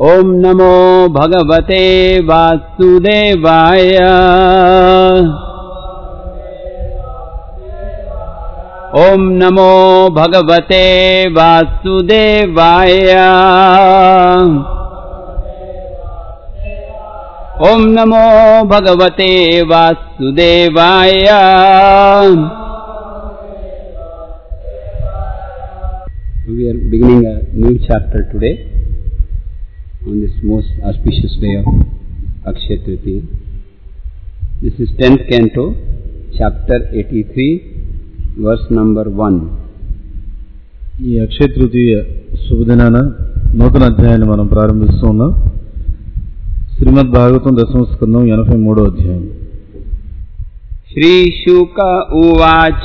ॐ नमो भगवते वासुदेवाय ॐ नमो भगवते वासुदेवाय ॐ नमो भगवते वासुदेवाय We are beginning a new chapter today on this most auspicious day of Akshaya Tritiya. This is 10th canto, chapter 83, verse number 1. ఈ అక్షయ తృతీయ శుభదినాన నూతన అధ్యాయాన్ని మనం ప్రారంభిస్తూ ఉన్నాం శ్రీమద్ భాగవతం దశమ స్కందం ఎనభై మూడో అధ్యాయం श्रीशुक उवाच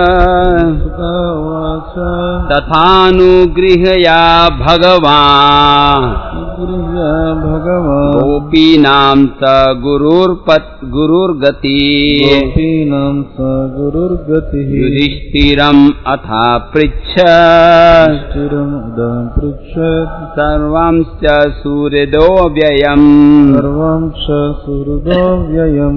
तथानुगृहया भगवान् భగవాన్ गोपीनां स गुरुर्पत् गुरुर्गति గోపీనాం స గురుర్గతి युधिष्ठिरम् अथा पृच्छ పృచ్చత్ सर्वंश्च सूर्यदो व्ययम् సర్వం చ సుహృదో వ్యయం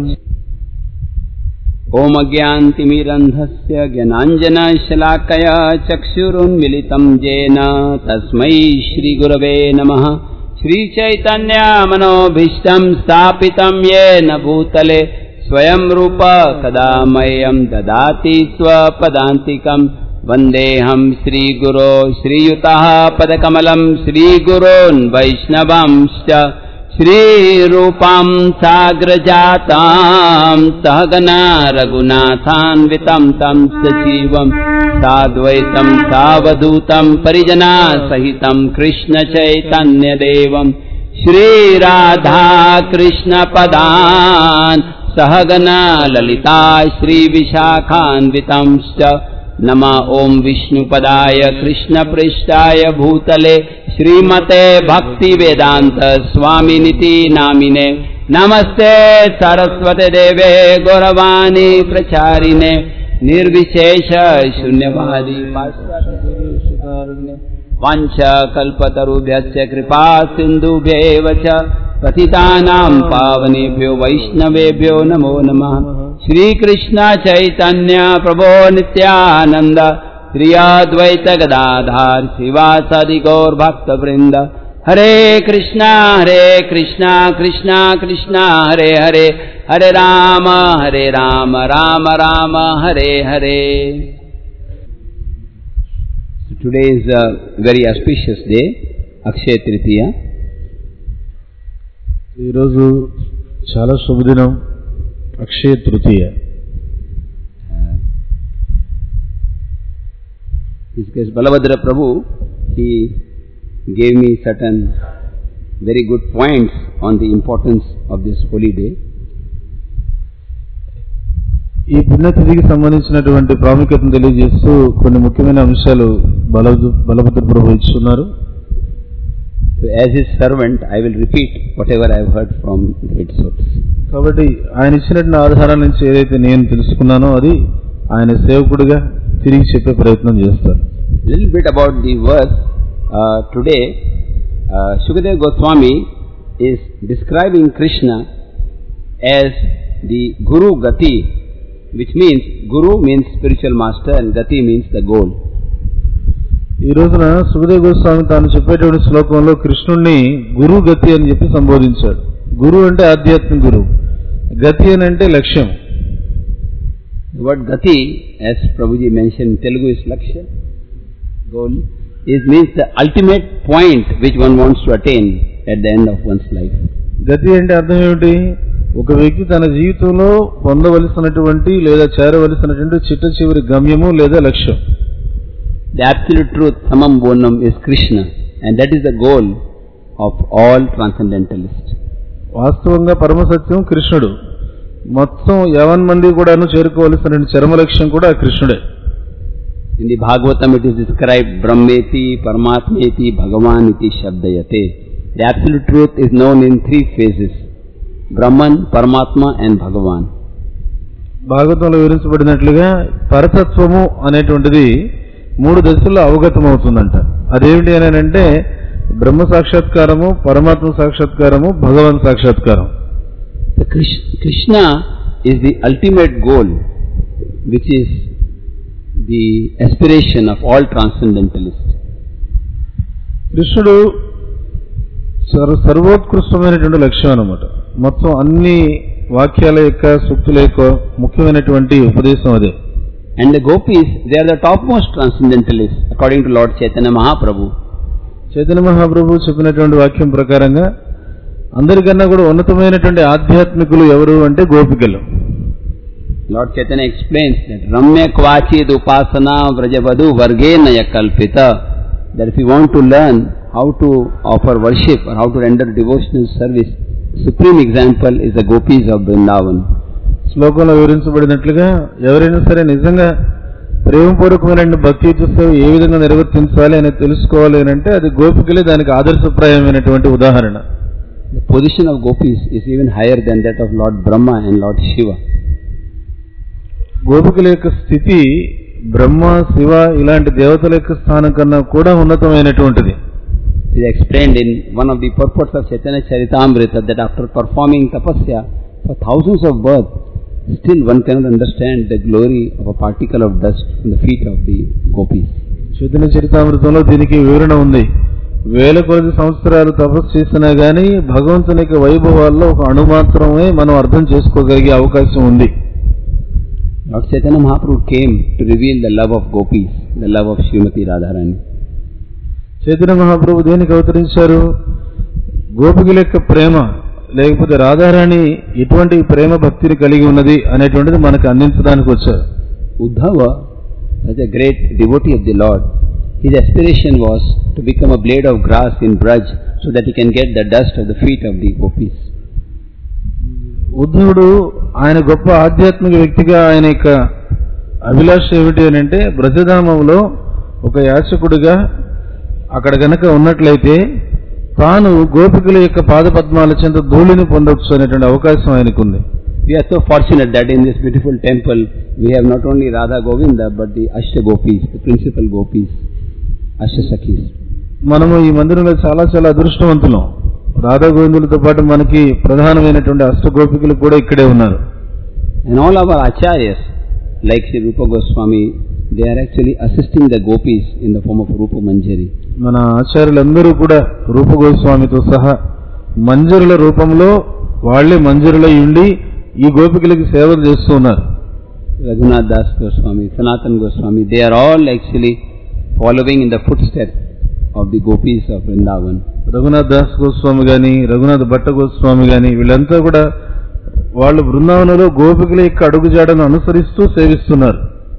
ओमज्ञान्तिमिरन्धस्य ज्ञानाञ्जनशलाकया चक्षुरुन्मिलितम् येन तस्मै श्रीगुरवे नमः श्रीचैतन्यमनोभीष्टम् स्थापितम् येन भूतले स्वयं रूप कदा मह्यम् ददाति स्वपदान्तिकम् वन्देऽहम् श्रीगुरो श्रीयुतः पदकमलम् श्रीगुरोन् वैष्णवंश्च श्रीरूपाम् साग्रजाताम् सहगना रघुनाथान्वितम् तम् सजीवम् साद्वैतम् सावधूतम् परिजना सहितम् कृष्णचैतन्यदेवम् श्रीराधा कृष्णपदान् सहगना ललिता श्रीविशाखान्वितंश्च नम ॐ विष्णुपदाय कृष्णपृष्ठाय भूतले श्रीमते भक्तिवेदान्त स्वामिनिति नामिने नमस्ते सरस्वते देवे गौरवाणी प्रचारिणे निर्विशेष शून्यवादी वाञ्छ कल्पतरुभ्यश्च कृपा सिन्धुभ्येव च पतितानाम् पावनेभ्यो वैष्णवेभ्यो नमो नमः श्रीकृष्ण चैतन्य प्रभो नित्यानन्द श्री अद्वैत गदाधार शिवासादि गौरभक्तवृन्द हरे कृष्णा हरे कृष्णा कृष्णा कृष्णा हरे हरे हरे राम हरे राम राम राम हरे हरे Today is a very auspicious day, Akshaya Tritiya. ఈరోజు చాలా శుభదినం అక్షయ తృతీయ His case Balabhadra Prabhu, he gave me certain very good points on the importance of this holy day. ఈ పుణ్యతిథికి సంబంధించినటువంటి ప్రాముఖ్యతను తెలియజేస్తూ కొన్ని ముఖ్యమైన అంశాలు బల బలభద్ర ప్రభు ఇచ్చున్నారు So as his servant, I will repeat whatever I have heard from great sources. కాబట్టి ఆయన ఇచ్చినటువంటి ఆధారాల నుంచి ఏదైతే నేను తెలుసుకున్నానో అది ఆయన సేవకుడిగా తిరిగి చెప్పే ప్రయత్నం చేస్తారు little bit about the verse. Uh, today, uh, Shukadev Goswami is describing Krishna as the Guru Gati, which means Guru means spiritual master and Gati means the goal. ఈ రోజున సుఖదేవ్ గోస్వామి తాను చెప్పేటువంటి శ్లోకంలో కృష్ణుణ్ణి గురు గతి అని చెప్పి సంబోధించాడు గురు అంటే ఆధ్యాత్మిక గురువు గతి అని అంటే లక్ష్యం The word Gati, as Prabhuji mentioned in Telugu is Lakshya, goal, is means the ultimate point which one wants to attain at the end of one's life. గతి అంటే అర్థం ఏమిటి ఒక వ్యక్తి తన జీవితంలో పొందవలసినటువంటి లేదా చేరవలసినటువంటి చిట్ట చివరి గమ్యము లేదా లక్ష్యం The absolute truth, Samam Bonam, is Krishna, and that is the goal of all transcendentalists. వాస్తవంగా పరమసత్యం కృష్ణుడు మొత్తం యవన్ మంది కూడాను చేరుకోవలసిన చరమ లక్ష్యం కూడా ఆ కృష్ణుడే In the Bhagavatam it is described Brahmeti, Paramatmeti, Bhagavaniti Shabdayate. The absolute truth is known in three phases. Brahman, Paramatma and Bhagavan. భాగవతంలో వివరించబడినట్లుగా పరతత్వము అనేటువంటిది మూడు దశల్లో అవగతం అవుతుందంట అదేమిటి అని అంటే బ్రహ్మ సాక్షాత్కారము పరమాత్మ సాక్షాత్కారము భగవాన్ సాక్షాత్కారం The Krish- Krishna is the ultimate goal, which is the aspiration of all transcendentalists. కృష్ణుడు సర్వ సర్వోత్కృష్టమైనటువంటి లక్ష్యం అన్నమాట మొత్తం అన్ని వాక్యాల యొక్క సూక్తుల యొక్క ముఖ్యమైనటువంటి ఉపదేశం అదే And the gopis, they are the topmost transcendentalists, according to Lord Chaitanya Mahaprabhu. Chaitanya మహాప్రభు చెప్పినటువంటి వాక్యం ప్రకారంగా అందరికన్నా కూడా ఉన్నతమైనటువంటి ఆధ్యాత్మికులు ఎవరు అంటే గోపికలు Lord Chaitanya explains that Ramya Kvachid Upasana Vrajavadu Vargenaya Kalpita. That if you want to learn how to offer worship or how to render devotional service, supreme example is the gopis of Vrindavan. శ్లోకంలో వివరించబడినట్లుగా ఎవరైనా సరే నిజంగా ప్రేమపూర్వకమైన భక్తి సేవ ఏ విధంగా నిర్వర్తించాలి అని తెలుసుకోవాలి అని అంటే అది గోపికలే దానికి ఆదర్శప్రాయమైనటువంటి ఉదాహరణ The position of gopis is even higher than that of Lord Brahma and Lord Shiva. గోపికల యొక్క స్థితి బ్రహ్మ శివ ఇలాంటి దేవతల యొక్క స్థానం కన్నా కూడా ఉన్నతమైనటువంటిది It is explained in one of the purports of Chaitanya Charitamrita that after performing tapasya for thousands of births, still one cannot understand the glory of a particle of dust from the feet of the gopis. Chaitanya చరితామృతంలో దీనికి వివరణ ఉంది వేల కొద్ది సంవత్సరాలు తపస్సు చేసినా గానీ భగవంతుని యొక్క వైభవాల్లో ఒక అణు మాత్రమే మనం అర్థం చేసుకోగలిగే అవకాశం ఉంది Lord Chaitanya Mahaprabhu came to reveal the love of gopis, the love of Srimati Radharani. Chaitanya మహాప్రభు దేనికి అవతరించారు గోపికల యొక్క ప్రేమ లేకపోతే రాధారాణి ఎటువంటి ప్రేమ భక్తిని కలిగి ఉన్నది అనేటువంటిది మనకు అందించడానికి వచ్చారు Uddhava, such a great devotee of the Lord, his aspiration was to become a blade of grass in Braj so that he can get the dust of the feet of the gopis. ఉద్ధవుడు ఆయన గొప్ప ఆధ్యాత్మిక వ్యక్తిగా ఆయన యొక్క అభిలాష ఏమిటి అని అంటే బ్రజధామంలో ఒక యాచకుడిగా అక్కడ గనక ఉన్నట్లయితే తాను గోపికల యొక్క పాదపద్మాల చెంత ధూళిని పొందొచ్చు అనేటువంటి అవకాశం ఆయనకుంది We are so fortunate that in this beautiful temple we have not only Radha Govinda but the Ashta Gopis, the principal Gopis, Ashta Sakhis. మనము ఈ మందిరంలో చాలా చాలా అదృష్టవంతులం రాధా గోవిందులతో పాటు మనకి ప్రధానమైనటువంటి అష్టగోపికలు కూడా ఇక్కడే ఉన్నారు And all our acharyas, like Sri Rupa Goswami, they are actually assisting the gopis in the form of Rupa Manjari. మన ఆచార్యులందరూ కూడా రూపగోస్వామితో సహా మంజరుల రూపంలో వాళ్లే మంజరులై ఉండి ఈ గోపికలకి సేవలు చేస్తూ ఉన్నారు Raghunath Das Goswami, Sanatan Goswami, they are all actually following in the footsteps of the gopis of Vrindavan. Raghunath Das Goswami గాని రఘునాథ్ భట్ట గోస్వామి గాని వీళ్ళంతా కూడా వాళ్ళు బృందావనంలో గోపికల యొక్క అడుగుజాడను అనుసరిస్తూ సేవిస్తున్నారు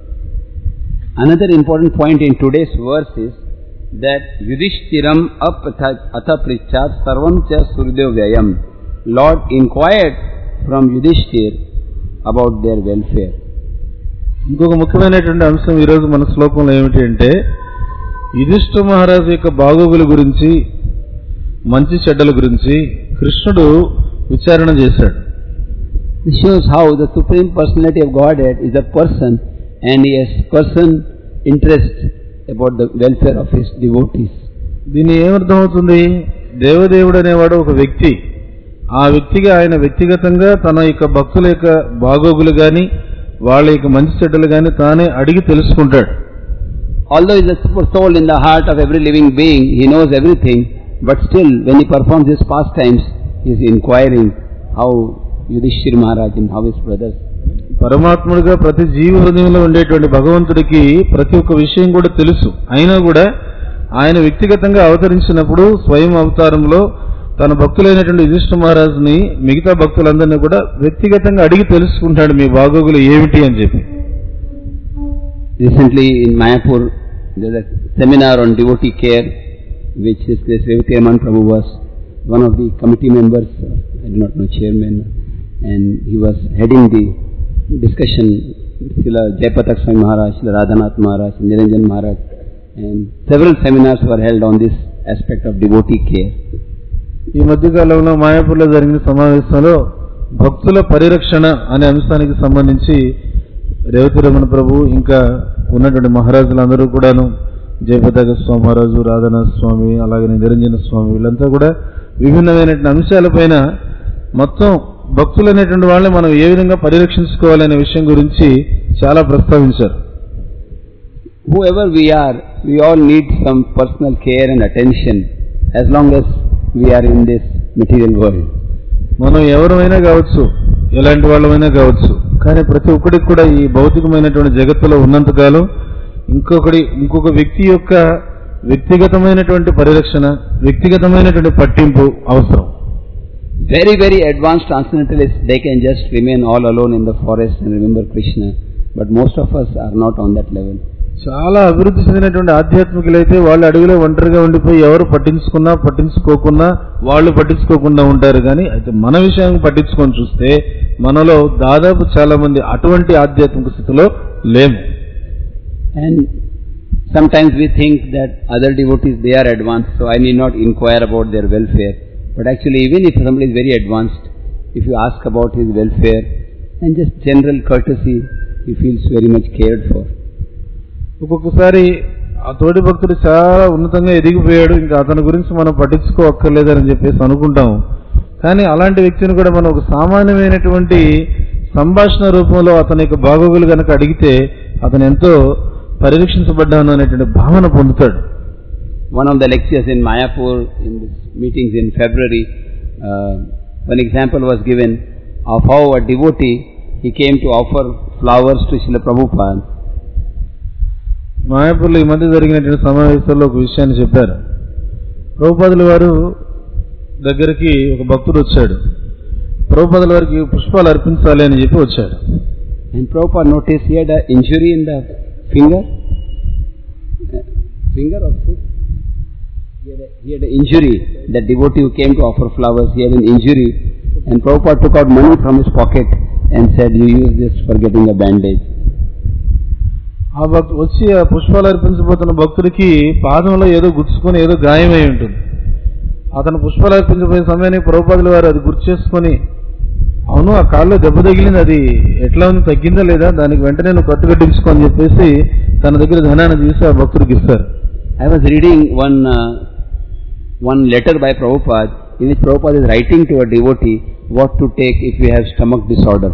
Another important point in today's verse is that Yudhishtiram apatha prichat sarvam cha surdev vyayam. Lord inquired from Yudhishthir about their welfare. ఇంకొక ముఖ్యమైనటువంటి అంశం ఈరోజు మన శ్లోకంలో ఏమిటి అంటే యుధిష్ఠ మహారాజు యొక్క బాగోగుల గురించి మంచి చెడ్డల గురించి కృష్ణుడు విచారణ చేశాడు This shows how the Supreme Personality of Godhead is a person and he has person interest about the welfare of his devotees. దీన్ని ఏమర్థమవుతుంది దేవదేవుడు అనేవాడు ఒక వ్యక్తి ఆ వ్యక్తిగా ఆయన వ్యక్తిగతంగా తన యొక్క భక్తుల యొక్క బాగోగులు గాని వాళ్ళ యొక్క మంచి చెడ్డలు గాని తానే అడిగి తెలుసుకుంటాడు Although he is a super soul in the heart of every living being, he knows everything, but still when he performs his pastimes, he is inquiring how Yudhishthir Maharaj and how his brothers. పరమాత్ముడిగా ప్రతి జీవి హృదయంలో ఉండేటువంటి భగవంతుడికి ప్రతి ఒక్క విషయం కూడా తెలుసు అయినా కూడా ఆయన వ్యక్తిగతంగా అవతరించినప్పుడు స్వయం అవతారంలో తన భక్తులైనటువంటి యుధిష్ఠ మహారాజుని మిగతా భక్తులందరినీ కూడా వ్యక్తిగతంగా అడిగి తెలుసుకుంటాడు మీ బాగోగులు ఏమిటి అని చెప్పి Recently in Mayapur, there is a seminar on devotee care, which His Grace Revati Raman Prabhu was one of the committee members, I do not know, chairman, and he was heading the discussion. Srila Jayapatak Swami Maharaj, Srila Radhanath Maharaj, Niranjan Maharaj, and several seminars were held on this aspect of devotee care. ఈ మధ్య కాలంలో మాయాపూర్లో జరిగిన సమావేశంలో భక్తుల పరిరక్షణ అనే అంశానికి సంబంధించి రేవతి రమణ ప్రభు ఇంకా ఉన్నటువంటి మహారాజులందరూ కూడాను జయపతాక స్వామరాజు రాధానాథ స్వామి అలాగే నిరంజన స్వామి వీళ్ళంతా కూడా విభిన్నమైనటువంటి అంశాలపైన మొత్తం భక్తులు అనేటువంటి వాళ్ళని మనం ఏ విధంగా పరిరక్షించుకోవాలనే విషయం గురించి చాలా ప్రస్తావించారు Whoever we are, we all need some personal care and attention as long as we are in this material world. మనం ఎవరమైనా కావచ్చు ఎలాంటి వాళ్ళమైనా కావచ్చు కానీ ప్రతి ఒక్కడికి కూడా ఈ భౌతికమైనటువంటి జగత్తులో ఉన్నంతకాలం ఇంకొకటి ఇంకొక వ్యక్తి యొక్క వ్యక్తిగతమైనటువంటి పరిరక్షణ వ్యక్తిగతమైనటువంటి పట్టింపు అవసరం Very, very advanced transcendentalists, they can just remain all alone in the forest and remember Krishna. But most of us are not on that level. చాలా అభివృద్ధి చెందినటువంటి ఆధ్యాత్మికులైతే వాళ్ళు అడవిలో ఒంటరిగా ఉండిపోయి ఎవరు పట్టించుకున్నా పట్టించుకోకున్నా వాళ్ళు పట్టించుకోకుండా ఉంటారు కానీ అయితే మన విషయం పట్టించుకొని చూస్తే మనలో దాదాపు చాలా మంది అటువంటి ఆధ్యాత్మిక స్థితిలో లేము And sometimes we think that other devotees, they are advanced, so I need not inquire about their welfare. But actually, even if somebody is very advanced, if you ask about his welfare and just general courtesy, he feels very much cared for. ఒక్కొక్కసారి ఆ తోటి భక్తుడు చాలా ఉన్నతంగా ఎదిగిపోయాడు ఇంకా అతని గురించి మనం పట్టించుకోక్కర్లేదని చెప్పేసి అనుకుంటాం కానీ అలాంటి వ్యక్తిని కూడా మనం ఒక సామాన్యమైనటువంటి సంభాషణ రూపంలో అతని యొక్క బాగోగులు కనుక అడిగితే అతను ఎంతో పరిరక్షించబడ్డాను అనేటువంటి భావన పొందుతాడు One of the lectures in Mayapur, in this meetings in February, uh, one example was given of how a devotee, he came to offer flowers to Srila Prabhupada. మాయాపూర్లో ఈ మధ్య జరిగినటువంటి సమావేశాల్లో ఒక విషయాన్ని చెప్పారు ప్రభుపాదుల వారు దగ్గరికి ఒక భక్తుడు వచ్చాడు ప్రభుపాదుల వారికి పుష్పాలు అర్పించాలి అని చెప్పి వచ్చాడు And Prabhupada noticed he had an injury in the finger. Uh, finger or foot? He had, a, he had an injury. That devotee who came to offer flowers, he had an injury. And Prabhupada took out money from his pocket and said, you use this for getting a bandage. ఆ భక్తు వచ్చి ఆ పుష్పాలు అర్పించబోతున్న భక్తుడికి పాదంలో ఏదో గుచ్చుకొని ఏదో గాయమై ఉంటుంది అతను పుష్పాలు అర్పించబోయే సమయానికి ప్రభుపాదుల వారు అది గుర్తు చేసుకొని అవును ఆ కాల్లో దెబ్బ తగిలింది అది ఎట్లా ఉంది తగ్గిందా లేదా దానికి వెంటనే నువ్వు కట్టు కట్టించుకో అని చెప్పేసి తన దగ్గర ధనాన్ని తీసి ఆ భక్తుడికి ఇస్తారు I was reading one uh, one letter by Prabhupada in which Prabhupada is writing to a devotee what to take if you have stomach disorder.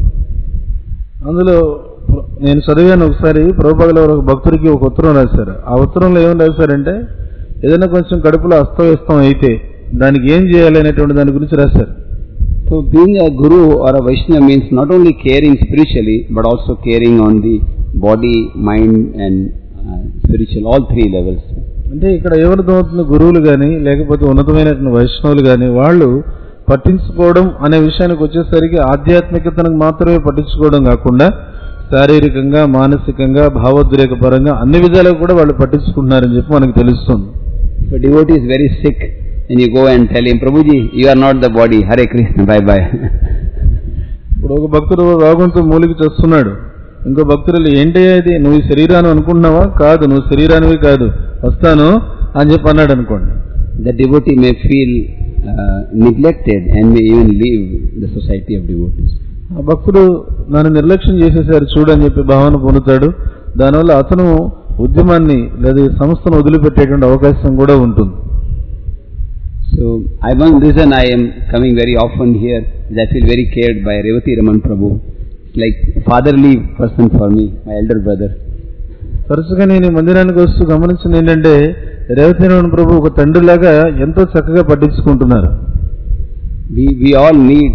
అందులో నేను చదివాను ఒకసారి ప్రభుపాదుల వారు ఒక భక్తుడికి ఒక ఉత్తరం రాశారు ఆ ఉత్తరంలో ఏమని రాశారంటే ఏదైనా కొంచెం కడుపులో అస్తవ్యస్తం అయితే దానికి ఏం చేయాలి అనేటువంటి దాని గురించి రాశారు So being a guru or a Vaishnava means not only caring spiritually but also caring on the body, mind and uh, spiritual, all three levels. అంటే ఇక్కడ ఎవరిదవుతున్న గురువులు కానీ లేకపోతే ఉన్నతమైనటువంటి వైష్ణవులు కానీ వాళ్ళు పట్టించుకోవడం అనే విషయానికి వచ్చేసరికి ఆధ్యాత్మికతను మాత్రమే పట్టించుకోవడం కాకుండా శారీరకంగా మానసికంగా భావోద్రేక పరంగా అన్ని విధాలుగా కూడా వాళ్ళు పట్టించుకుంటున్నారని చెప్పి మనకు తెలుస్తుంది If a devotee is very sick and you go and tell him, Prabhuji, you are not the body, Hare Krishna, bye bye. ఇప్పుడు ఒక భక్తుడు రోగంతో మూలికి చేస్తున్నాడు ఇంకో భక్తులు ఏంటయ్యా ఇది నువ్వు ఈ శరీరాన్ని అనుకుంటున్నావా కాదు నువ్వు శరీరానివి కాదు వస్తాను అని చెప్పి అన్నాడు అనుకోండి the devotee may feel uh, neglected and may even leave the society of devotees. ఆ భక్తుడు నన్ను నిర్లక్ష్యం చేసేసారు చూడని చెప్పి భావన పొందుతాడు దానివల్ల అతను ఉద్యమాన్ని లేదా ఈ సంస్థను వదిలిపెట్టేటువంటి అవకాశం కూడా ఉంటుంది So, I one reason I am coming very often here is I feel very cared by Revati Raman Prabhu. It's like fatherly person for me, my elder brother. తరచుగా నేను ఈ మందిరానికి వస్తూ గమనించింది ఏంటంటే రేవతీనారాయణ ప్రభు ఒక తండ్రిలాగా ఎంతో చక్కగా పట్టించుకుంటున్నారు We, we all need,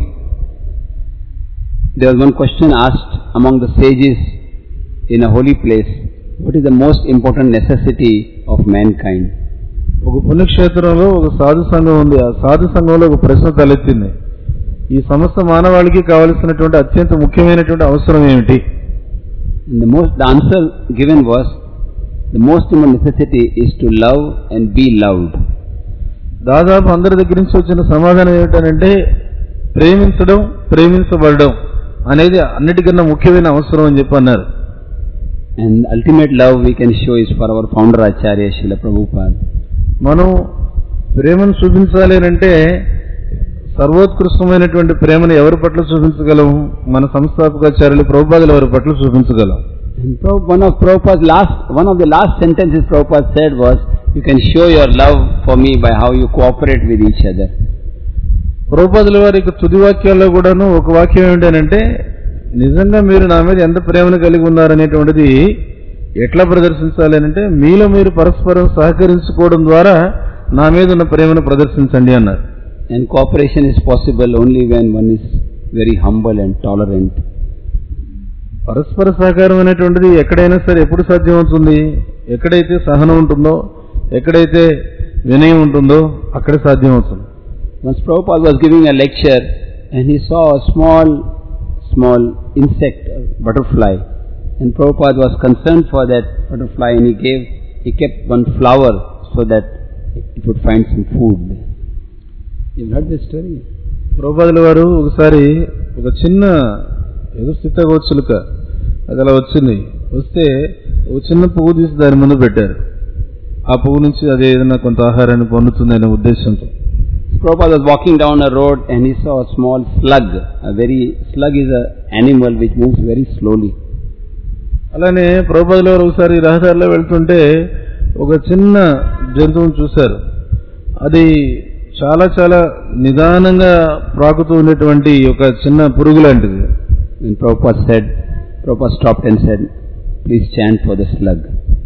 there was one question asked among the sages in a holy place, what is the most important necessity of mankind? ఒక పుణ్యక్షేత్రంలో ఒక సాధు సంఘం ఉంది ఆ సాధు సంఘంలో ఒక ప్రశ్న తలెత్తింది ఈ సమస్త మానవాళికి కావలసినటువంటి అత్యంత ముఖ్యమైనటువంటి అవసరం ఏమిటి And the most, the answer given was, the most important necessity is to love and be loved. దాదాపు అందరి దగ్గర నుంచి వచ్చిన సమాధానం ఏమిటనంటే ప్రేమించడం ప్రేమించబడడం అనేది అన్నిటికన్నా ముఖ్యమైన అవసరం అని చెప్పి అన్నారు And ultimate love we can show is for our founder Acharya Srila Prabhupada. మనం ప్రేమను చూపించాలి అని అంటే సర్వోత్కృష్టమైనటువంటి ప్రేమను ఎవరి పట్ల చూపించగలం మన సంస్థాపకాచార్యులు ప్రభుపాదుల వారి పట్ల చూపించగలం And Prabhu- one of Prabhupada's last, one of the last sentences Prabhupada said was, you can show your love for me by how you cooperate with each other. ప్రభుపదుల వారి యొక్క తుది వాక్యాల్లో కూడాను ఒక వాక్యం ఏంటంటే నిజంగా మీరు నా మీద ఎంత ప్రేమను కలిగి ఉన్నారనేటువంటిది ఎట్లా ప్రదర్శించాలి అని అంటే మీలో మీరు పరస్పరం సహకరించుకోవడం ద్వారా నా మీద ఉన్న ప్రేమను ప్రదర్శించండి అన్నారు And cooperation is possible only when one is very humble and tolerant. పరస్పర సహకారం అనేటువంటిది ఎక్కడైనా సరే ఎప్పుడు సాధ్యమవుతుంది ఎక్కడైతే సహనం ఉంటుందో ఎక్కడైతే వినయం ఉంటుందో అక్కడే సాధ్యమవుతుంది Once Prabhupada was giving a lecture and he saw a small, small insect, a butterfly, and Prabhupada was concerned for that butterfly and he gave, he kept one flower so that it would find some food. You've heard this story? ప్రభుపాదుల వారు ఒకసారి ఒక చిన్న ఏదో చిత్తగోచులుక అది అలా వచ్చింది వస్తే ఒక చిన్న పువ్వు తీసి దాని ముందు పెట్టారు ఆ పువ్వు నుంచి అది ఏదైనా కొంత ఆహారాన్ని పొందుతుందనే ఉద్దేశంతో Prabhupada was walking down a road and he saw a small slug. A very, slug is an animal which moves very slowly. అలానే ప్రభుపాదుల వారు ఒకసారి రహదారిలో వెళ్తుంటే ఒక చిన్న జంతువును చూశారు అది చాలా చాలా నిదానంగా ప్రాకుతూ ఉండేటువంటి ఒక చిన్న పురుగు లాంటిది When Prabhupada said, Prabhupada stopped and said, please chant for the slug.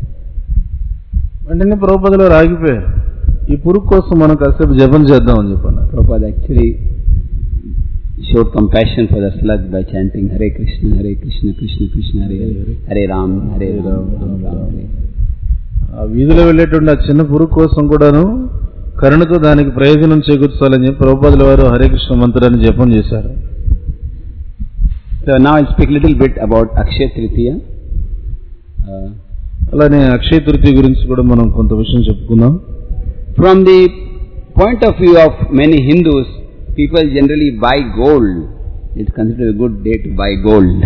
వెంటనే ప్రభుపదిలో రాగిపోయారు ఈ పురుగు కోసం మనం కాసేపు జపం చేద్దాం అని చెప్పన్నారు Prabhupada actually showed compassion for the slug by chanting Hare Krishna, Hare Krishna, Krishna Krishna, Hare Hare, Hare Ram, Hare Ram, Ram Ram, Hare. ఆ వీధిలో వెళ్ళేటువంటి ఆ చిన్న పురుగు కోసం కూడాను కరుణతో దానికి ప్రయోజనం చేకూర్చాలని చెప్పి ప్రభుపాదుల వారు హరే కృష్ణ మంత్రాన్ని జపం చేశారు So now I'll speak a little bit about Akshay Tritiya. Uh, అలానే అక్షయ తృతీయ గురించి కూడా మనం కొంత విషయం చెప్పుకుందాం from the point of view of many Hindus, people generally buy gold. It's considered a good day to buy gold.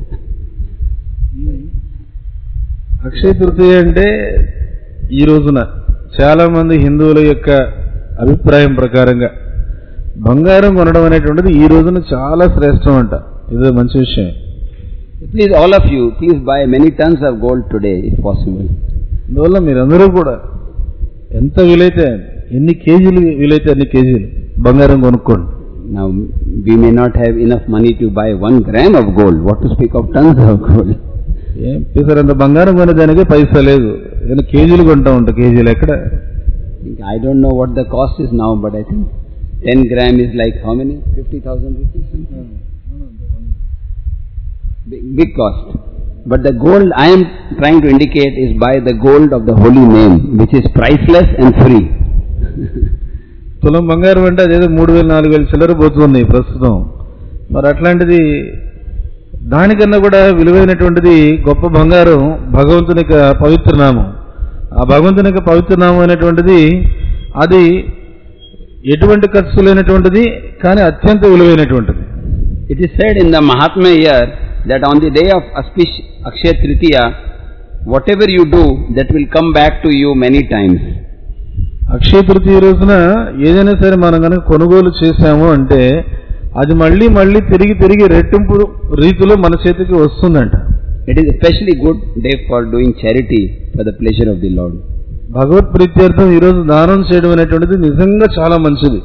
అక్షయ తృతీయ అంటే ఈ రోజున చాలా మంది హిందువుల యొక్క అభిప్రాయం ప్రకారంగా బంగారం కొనడం అనేటువంటిది ఈ రోజున చాలా శ్రేష్టం అంట ఇది మంచి విషయం please, all of you, please buy many tons of gold today if possible. అందువల్ల మీరందరూ కూడా ఎంత వీలైతే ఎన్ని కేజీలు వీలైతే అన్ని కేజీలు బంగారం కొనుక్కోండి Now, we may not have enough money to buy one gram of gold. What to speak of tons of gold? ఏం సార్ అంత బంగారం కొనేదానికి పైసా లేదు ఏదైనా కేజీలు కొంటా ఉంటా కేజీలు ఎక్కడ I don't know what the cost is now, but I think 10 gram is like how many? 50,000 rupees? something? Big, big cost. But the gold I am trying to indicate is by the gold of the holy name, which is priceless and free. తులం బంగారం అంటే అదేదో మూడు వేలు నాలుగు వేలు చిల్లర పోతుంది ప్రస్తుతం మరి అట్లాంటిది దానికన్నా కూడా విలువైనటువంటిది గొప్ప బంగారం భగవంతుని యొక్క పవిత్ర నామం ఆ భగవంతుని యొక్క పవిత్ర నామం అనేటువంటిది అది ఎటువంటి ఖర్చు లేనటువంటిది కానీ అత్యంత విలువైనటువంటిది It is said in the Mahatma year that on the day of Aspish Akshay Tritiya, whatever you do, that will come back to you many times. అక్షయ తృతీయ రోజున ఏదైనా సరే మనం కనుక కొనుగోలు చేశాము అంటే అది మళ్ళీ మళ్ళీ తిరిగి తిరిగి రెట్టింపు రీతిలో మన చేతికి వస్తుందంట It is especially good day for doing charity for the pleasure of the Lord. భగవత్ ప్రీత్యర్థం ఈరోజు దానం చేయడం అనేటువంటిది నిజంగా చాలా మంచిది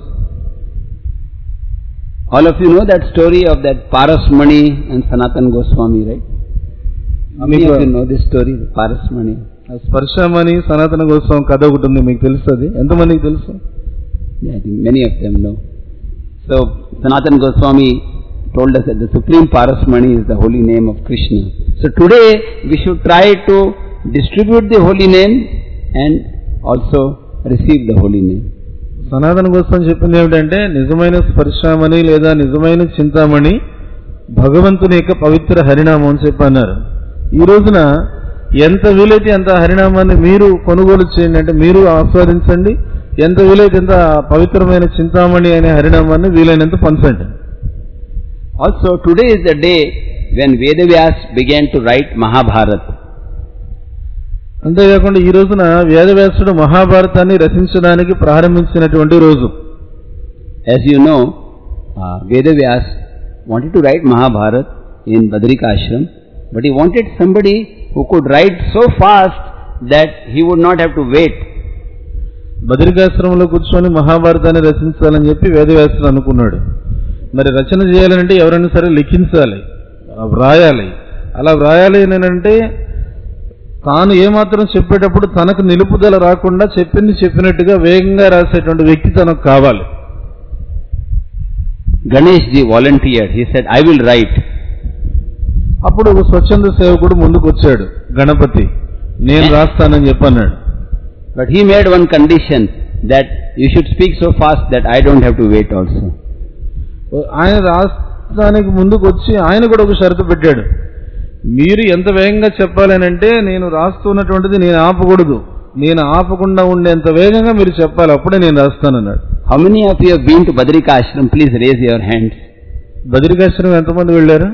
All of you know that story of that Parasmani and Sanatan Goswami, right? How many of you know this story, Parasmani? ఆ స్పర్శమని సనాతన గోస్వామి కథ ఒకటి ఉంది మీకు తెలుసు అది ఎంతమందికి తెలుసు Yeah, I think many of them know. So, Sanatan Goswami told us that the supreme Parasmani is the holy name of Krishna. So today we should try to distribute the holy name and also receive the holy name. సనాతన గోస్వామి చెప్పింది ఏమిటంటే నిజమైన స్పర్శమని లేదా నిజమైన చింతామణి భగవంతుని యొక్క పవిత్ర హరినామం అని చెప్పి అన్నారు ఈ రోజున ఎంత వీలైతే అంత హరినామాన్ని మీరు కొనుగోలు చేయండి అంటే మీరు ఆస్వాదించండి ఎంత వీలైతే ఎంత పవిత్రమైన చింతామణి అనే హరినామాన్ని వీలైనంత పంచండి Also today is the day when Vedavyas began to write Mahabharata. అంతేకాకుండా ఈ రోజున వేదవ్యాసుడు మహాభారతాన్ని రచించడానికి ప్రారంభించినటువంటి రోజు As you know, uh, Vedavyas wanted to write Mahabharata in Badrika Ashram, but he wanted somebody who could write so fast that he would not have to wait. బదరికాశ్రమంలో కూర్చొని మహాభారతాన్ని రచించాలని చెప్పి వేదవ్యాసుడు అనుకున్నాడు మరి రచన చేయాలంటే ఎవరైనా సరే లిఖించాలి ఆ వ్రాయాలి అలా వ్రాయాలి అని అంటే తాను ఏమాత్రం చెప్పేటప్పుడు తనకు నిలుపుదల రాకుండా చెప్పింది చెప్పినట్టుగా వేగంగా రాసేటువంటి వ్యక్తి తనకు కావాలి Ganesh ji volunteered. He said, I will write. అప్పుడు ఒక స్వచ్ఛంద సేవకుడు ముందుకు వచ్చాడు గణపతి నేను రాస్తానని చెప్పన్నాడు But he made one condition that you should speak so fast that I don't have to wait also. ఆయన రాష్ట్రానికి ముందుకు వచ్చి ఆయన కూడా ఒక షరతు పెట్టాడు మీరు ఎంత వేగంగా చెప్పాలనంటే నేను రాస్తున్నటువంటిది నేను ఆపకూడదు నేను ఆపకుండా ఉండేంత వేగంగా మీరు చెప్పాలి అప్పుడే నేను రాస్తానన్నాడు How many of you have been to Badrika Ashram? Please raise your hands. బదిరికాశ్రమం ఎంతమంది వెళ్ళారు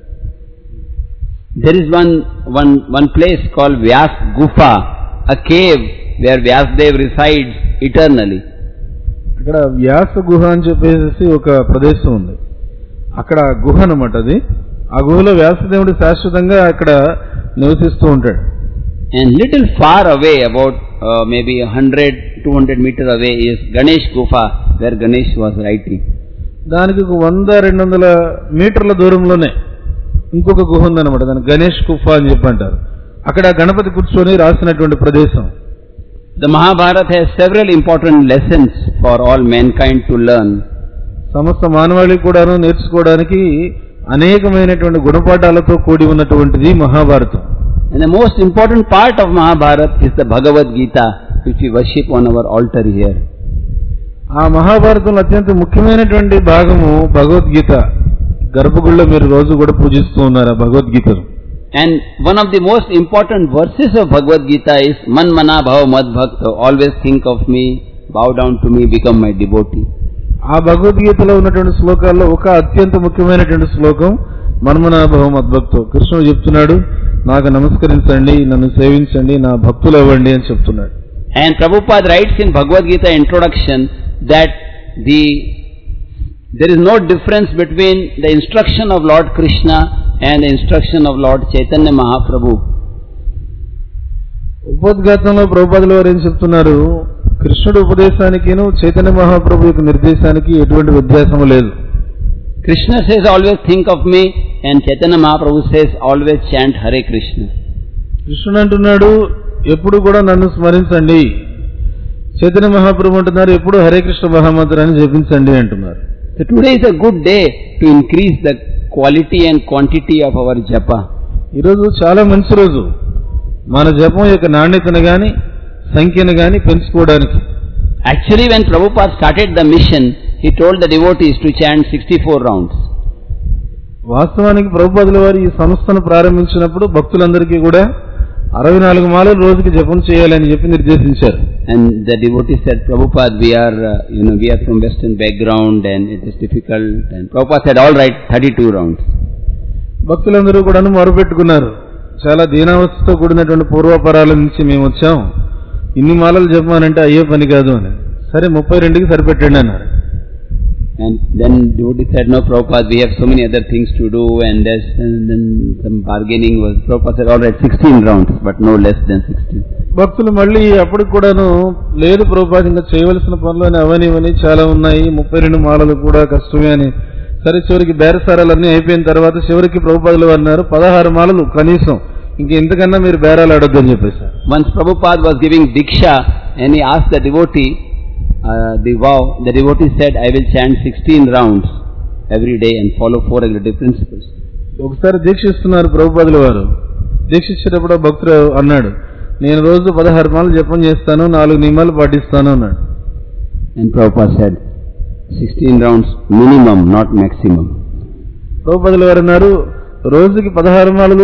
There is one, one, one place called Vyas Gufa, a cave where Vyasdev resides eternally. అక్కడ వ్యాస గుహ అని చెప్పేసి ఒక ప్రదేశం ఉంది అక్కడ గుహ అనమాట అది ఆ గుహలో వ్యాసదేవుడు శాశ్వతంగా అక్కడ నివసిస్తూ ఉంటాడు And little far away, about uh, maybe 100, 200 meter away is Ganesh Gufa, where Ganesh was writing. దానికి ఒక వంద రెండు వందల మీటర్ల దూరంలోనే ఇంకొక గుహ ఉందన్నమాట దాని గణేష్ గుఫా అని చెప్పి అంటారు అక్కడ గణపతి కూర్చొని రాసినటువంటి ప్రదేశం The Mahabharata has several important lessons for all mankind to learn. సమస్త మానవాళి కూడాను నేర్చుకోవడానికి అనేకమైనటువంటి గుణపాఠాలతో కూడి ఉన్నటువంటిది Mahabharatam And the most important part of Mahabharata is the Bhagavad Gita, which we worship on our altar here. ఆ మహాభారతంలో అత్యంత ముఖ్యమైనటువంటి భాగము భగవద్గీత గర్భగుడిలో మీరు రోజు కూడా పూజిస్తూ ఉన్నారు ఆ భగవద్గీతను And one of the most important verses of Bhagavad Gita is Man Mana Bhava Mad Bhakta. Always think of me, bow down to me, become my devotee. ఆ భగవద్గీతలో ఉన్నటువంటి శ్లోకాల్లో ఒక అత్యంత ముఖ్యమైనటువంటి శ్లోకం మన్మనాభవం అద్భక్తో కృష్ణుడు చెప్తున్నాడు నాకు నమస్కరించండి నన్ను సేవించండి నా భక్తులు అవ్వండి అని చెప్తున్నాడు And Prabhupada writes in Bhagavad Gita introduction that the there is no difference between the instruction of Lord Krishna and the instruction of Lord Chaitanya Mahaprabhu. ఉపోద్ఘాతంలో ప్రభుపాదుల వారు ఏం చెప్తున్నారు కృష్ణుడు ఉపదేశానికిను చైతన్య మహాప్రభు యొక్క నిర్దేశానికి ఎటువంటి వ్యత్యాసము లేదు Krishna says always think of me and Chaitanya Mahaprabhu says always chant Hare Krishna. కృష్ణుడు అంటున్నాడు ఎప్పుడు కూడా నన్ను స్మరించండి చైతన్య మహాప్రభు అంటున్నారు ఎప్పుడు హరే కృష్ణ మహామంత్రాన్ని జపించండి అంటున్నారు So today is a good day to increase the quality and quantity of our japa. ఈరోజు చాలా మంచి రోజు మన జపం యొక్క నాణ్యతను గాని సంఖ్యను గాని పెంచుకోవడానికి Actually when Prabhupada started the mission, he told the devotees to chant 64 rounds. వాస్తవానికి ప్రభుపాదుల వారు ఈ సంస్థను ప్రారంభించినప్పుడు భక్తులందరికీ కూడా అరవై నాలుగు మాలలు రోజుకి జపం చేయాలని చెప్పి నిర్దేశించారు And the devotee said, Prabhupada, we are, uh, you know, we are from Western background and it is difficult. And Prabhupada said, all right, 32 rounds. భక్తులందరూ కూడా మొరపెట్టుకున్నారు చాలా దీనావస్థతో కూడినటువంటి పూర్వాపరాల నుంచి మేము వచ్చాం ఇన్ని మాలలు చెప్పానంటే అయ్యే పని కాదు అని సరే ముప్పై రెండుకి సరిపెట్టండి అన్నారు And then devotee said, no, Prabhupada, we have so many other things to do and, there's, and then some bargaining was, Prabhupada said, all right, 16 rounds, but no less than 16. భక్తులు మళ్ళీ అప్పటికి కూడాను లేదు ప్రభుపాద ఇంకా చేయవలసిన పనులు అని అవని ఇవని చాలా ఉన్నాయి ముప్పై రెండు మాలలు కూడా కష్టమే అని సరే చివరికి బేరసారాలన్నీ అయిపోయిన తర్వాత చివరికి ప్రభుపాదులు అన్నారు పదహారు మాలలు కనీసం ఇంక ఇంతకన్నా మీరు బేరాలు ఆడొద్దని చెప్పేశారు Once Prabhupada was giving Diksha and he asked the devotee, uh, the vow, the devotee said, I will chant 16 rounds every day and follow four regulative principles. ఒకసారి దీక్షిస్తున్నారు ప్రభుపాదుల వారు దీక్షించేటప్పుడు ఆ భక్తుడు అన్నాడు నేను రోజు పదహారు మాలు జపం చేస్తాను నాలుగు నియమాలు పాటిస్తాను అన్నాడు And Prabhupada said, 16 rounds minimum, not maximum. ప్రభుపదుల వారు అన్నారు రోజుకి పదహారు మాలలు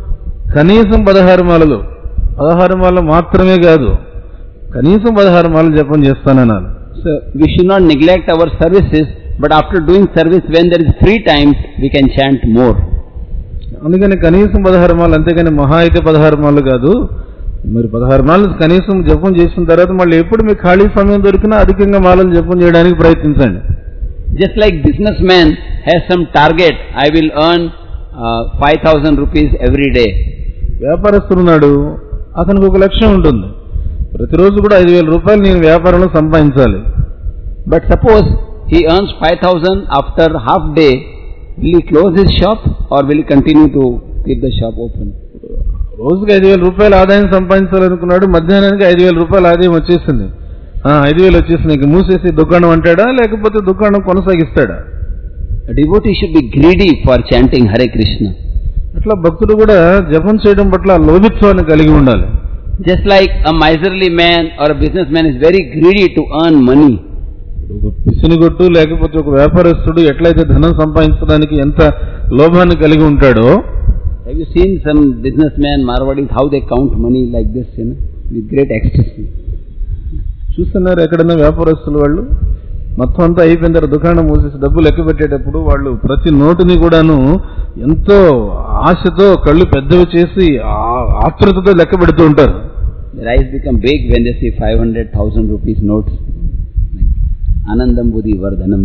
కనీసం పదహారు మాలలు పదహారు మాలలు మాత్రమే కాదు కనీసం పదహారు మాలలు జపం చేస్తానన్నాను So we should not neglect our services, but after doing service, when there is free time, we can chant more. అందుకని కనీసం పదహారు మాలలు అంతేగాని మహా అయితే పదహారు మాలలు కాదు మరి పదహారు మాలలు కనీసం జపం చేసిన తర్వాత మళ్ళీ ఎప్పుడు మీకు ఖాళీ సమయం దొరికినా అధికంగా మాలలు జపం చేయడానికి ప్రయత్నించండి Just like businessman has some target, I will earn uh, 5000 rupees every day. వ్యాపారస్తుడున్నాడు అతనికి ఒక లక్ష్యం ఉంటుంది ప్రతిరోజు కూడా ఐదు వేల రూపాయలు నేను వ్యాపారంలో సంపాదించాలి But suppose he earns 5000 after half day, will he close his shop or will he continue to keep the shop open? రోజుకి ఐదు వేల రూపాయలు ఆదాయం సంపాదించాలనుకున్నాడు మధ్యాహ్నానికి ఐదు వేల రూపాయల ఆదాయం వచ్చేసింది ఆ, ఐదు వేలు వచ్చేసింది ఇంక మూసేసి దుకాణం అంటాడా లేకపోతే దుకాణం కొనసాగిస్తాడా A devotee should be greedy for chanting Hare Krishna. అట్లా భక్తుడు కూడా జపం చేయడం పట్ల లోభిత్వాన్ని కలిగి ఉండాలి Just like a miserly man or a businessman is very greedy to earn money. ఒక పిసినిగొట్టు లేకపోతే ఒక వ్యాపారస్తుడు ఎట్లయితే ధనం సంపాదించడానికి ఎంత లోభాన్ని కలిగి ఉంటాడో Have you seen some businessmen, Marwadis, how they count money like this, you know, with great ecstasy? చూస్తున్నారు ఎక్కడన్నా వ్యాపారస్తులు వాళ్ళు మొత్తం అంతా అయిపోయిన తర్వాత దుకాణం మూసేసి డబ్బు లెక్క పెట్టేటప్పుడు వాళ్ళు ప్రతి నోటుని కూడాను ఎంతో ఆశతో కళ్ళు పెద్దవి చేసి ఆ- ఆతృతతో లెక్క పెడుతూ ఉంటారు Their eyes become big when they see 500,000 rupees notes. Like, Anandam Buddhi Vardhanam.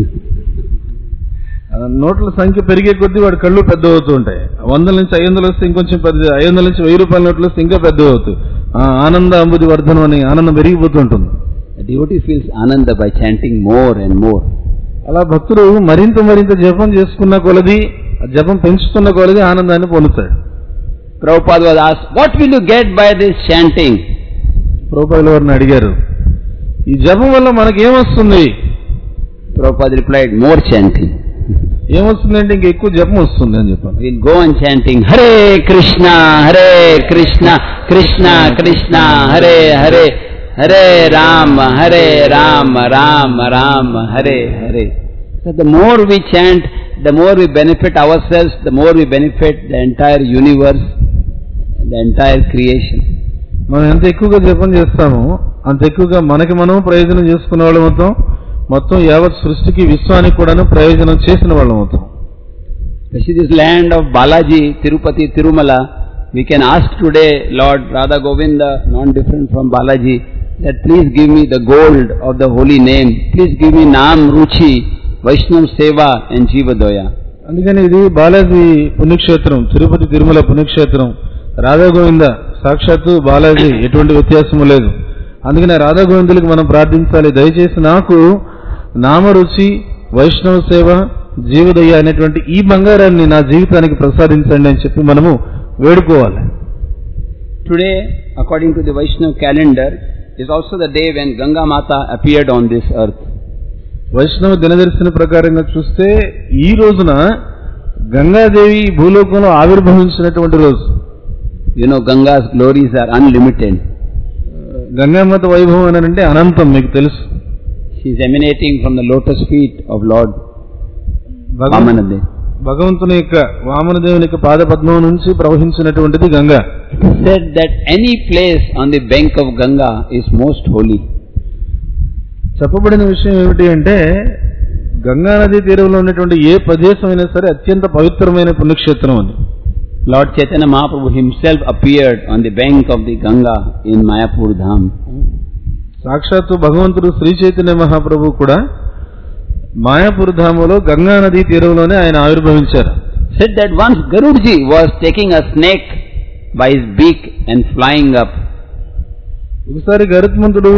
ఆ నోట్ల సంఖ్య పెరిగే కొద్దీ వాడి కళ్ళు పెద్ద అవుతూ ఉంటాయి వందల నుంచి ఐదు వందలు వస్తే ఇంకొంచెం పెద్ద ఐదు వందల నుంచి వెయ్యి రూపాయల నోట్లు వస్తే ఇంకా పెద్ద అవుతాయి ఆ ఆనంద అంబుది వర్ధనం అని ఆనందం పెరిగిపోతూ ఉంటుంది The devotee feels Ananda by chanting more and more. అలా భక్తుడు మరింత మరింత జపం చేసుకున్న కొలది ఆ జపం పెంచుతున్న కొలది ఆనందాన్ని పొందుతాడు Prabhupada was asked, What will you get by this chanting? ప్రభుపాదుల వారిని అడిగారు ఈ జపం వల్ల మనకి ఏమొస్తుంది Prabhupada replied, More chanting. ఏమొస్తుందంటే ఇంకా ఎక్కువ జపం వస్తుంది అని చెప్పాను We'll go on chanting Hare Krishna, Hare Krishna, Krishna Krishna, Hare Hare, Hare Ram, Hare Ram, Ram Ram, Hare Hare. So the more we chant, the more we benefit ourselves, the more we benefit the entire universe, the entire creation. మనం ఎంత ఎక్కువగా జపం చేస్తామో అంత ఎక్కువగా మనకి మనం ప్రయోజనం చేసుకున్న వాళ్ళం అవుతాం మొత్తం యావత్ సృష్టికి విశ్వానికి కూడాను ప్రయోజనం చేసిన వాళ్ళం అవుతాం Especially this land of Balaji, Tirupati, Tirumala, we can ask today Lord Radha Govinda, non-different from Balaji, that please give me the gold of the holy name. Please give me Nam Ruchi, Vaishnav Seva and Jiva Doya. అందుకని ఇది బాలాజీ పుణ్యక్షేత్రం తిరుపతి తిరుమల పుణ్యక్షేత్రం రాధా గోవింద సాక్షాత్తు బాలాజీ ఎటువంటి వ్యత్యాసము లేదు అందుకని ఆ రాధా గోవిందులకు మనం ప్రార్థించాలి దయచేసి నాకు నామరుచి వైష్ణవ సేవ జీవదయ్య అనేటువంటి ఈ బంగారాన్ని నా జీవితానికి ప్రసాదించండి అని చెప్పి మనము వేడుకోవాలి Today, according to the Vaishnav calendar, is also the day when Ganga Mata appeared on this earth. వైష్ణవ దినదర్శన ప్రకారంగా చూస్తే ఈ రోజున గంగాదేవి ఈ భూలోకంలో ఆవిర్భవించినటువంటి రోజు You know, Ganga's glories are unlimited. Ganga Mata వైభవం అని అంటే అనంతం మీకు తెలుసు She is emanating from the lotus feet of Lord భగవ- Vamanade. భగవంతుని యొక్క వామనదేవుని యొక్క పాదపద్మం నుంచి ప్రవహించినటువంటిది Ganga It is said that any place on the bank of Ganga is most holy. చెప్పబడిన విషయం ఏమిటి అంటే గంగా నదీ తీరంలో ఉన్నటువంటి ఏ ప్రదేశం అయినా సరే అత్యంత పవిత్రమైన పుణ్యక్షేత్రం అని Lord Chaitanya Mahaprabhu himself appeared on the bank of the Ganga in Mayapur Dham. సాక్షాత్తు భగవంతుడు శ్రీ చైతన్య మహాప్రభు కూడా మాయాపూర్ ధామలో గంగా నదీ తీరంలోనే ఆయన ఆవిర్భవించారు Said that once Garudji was taking a snake by his beak and flying up. ఒకసారి గరుత్మంతుడు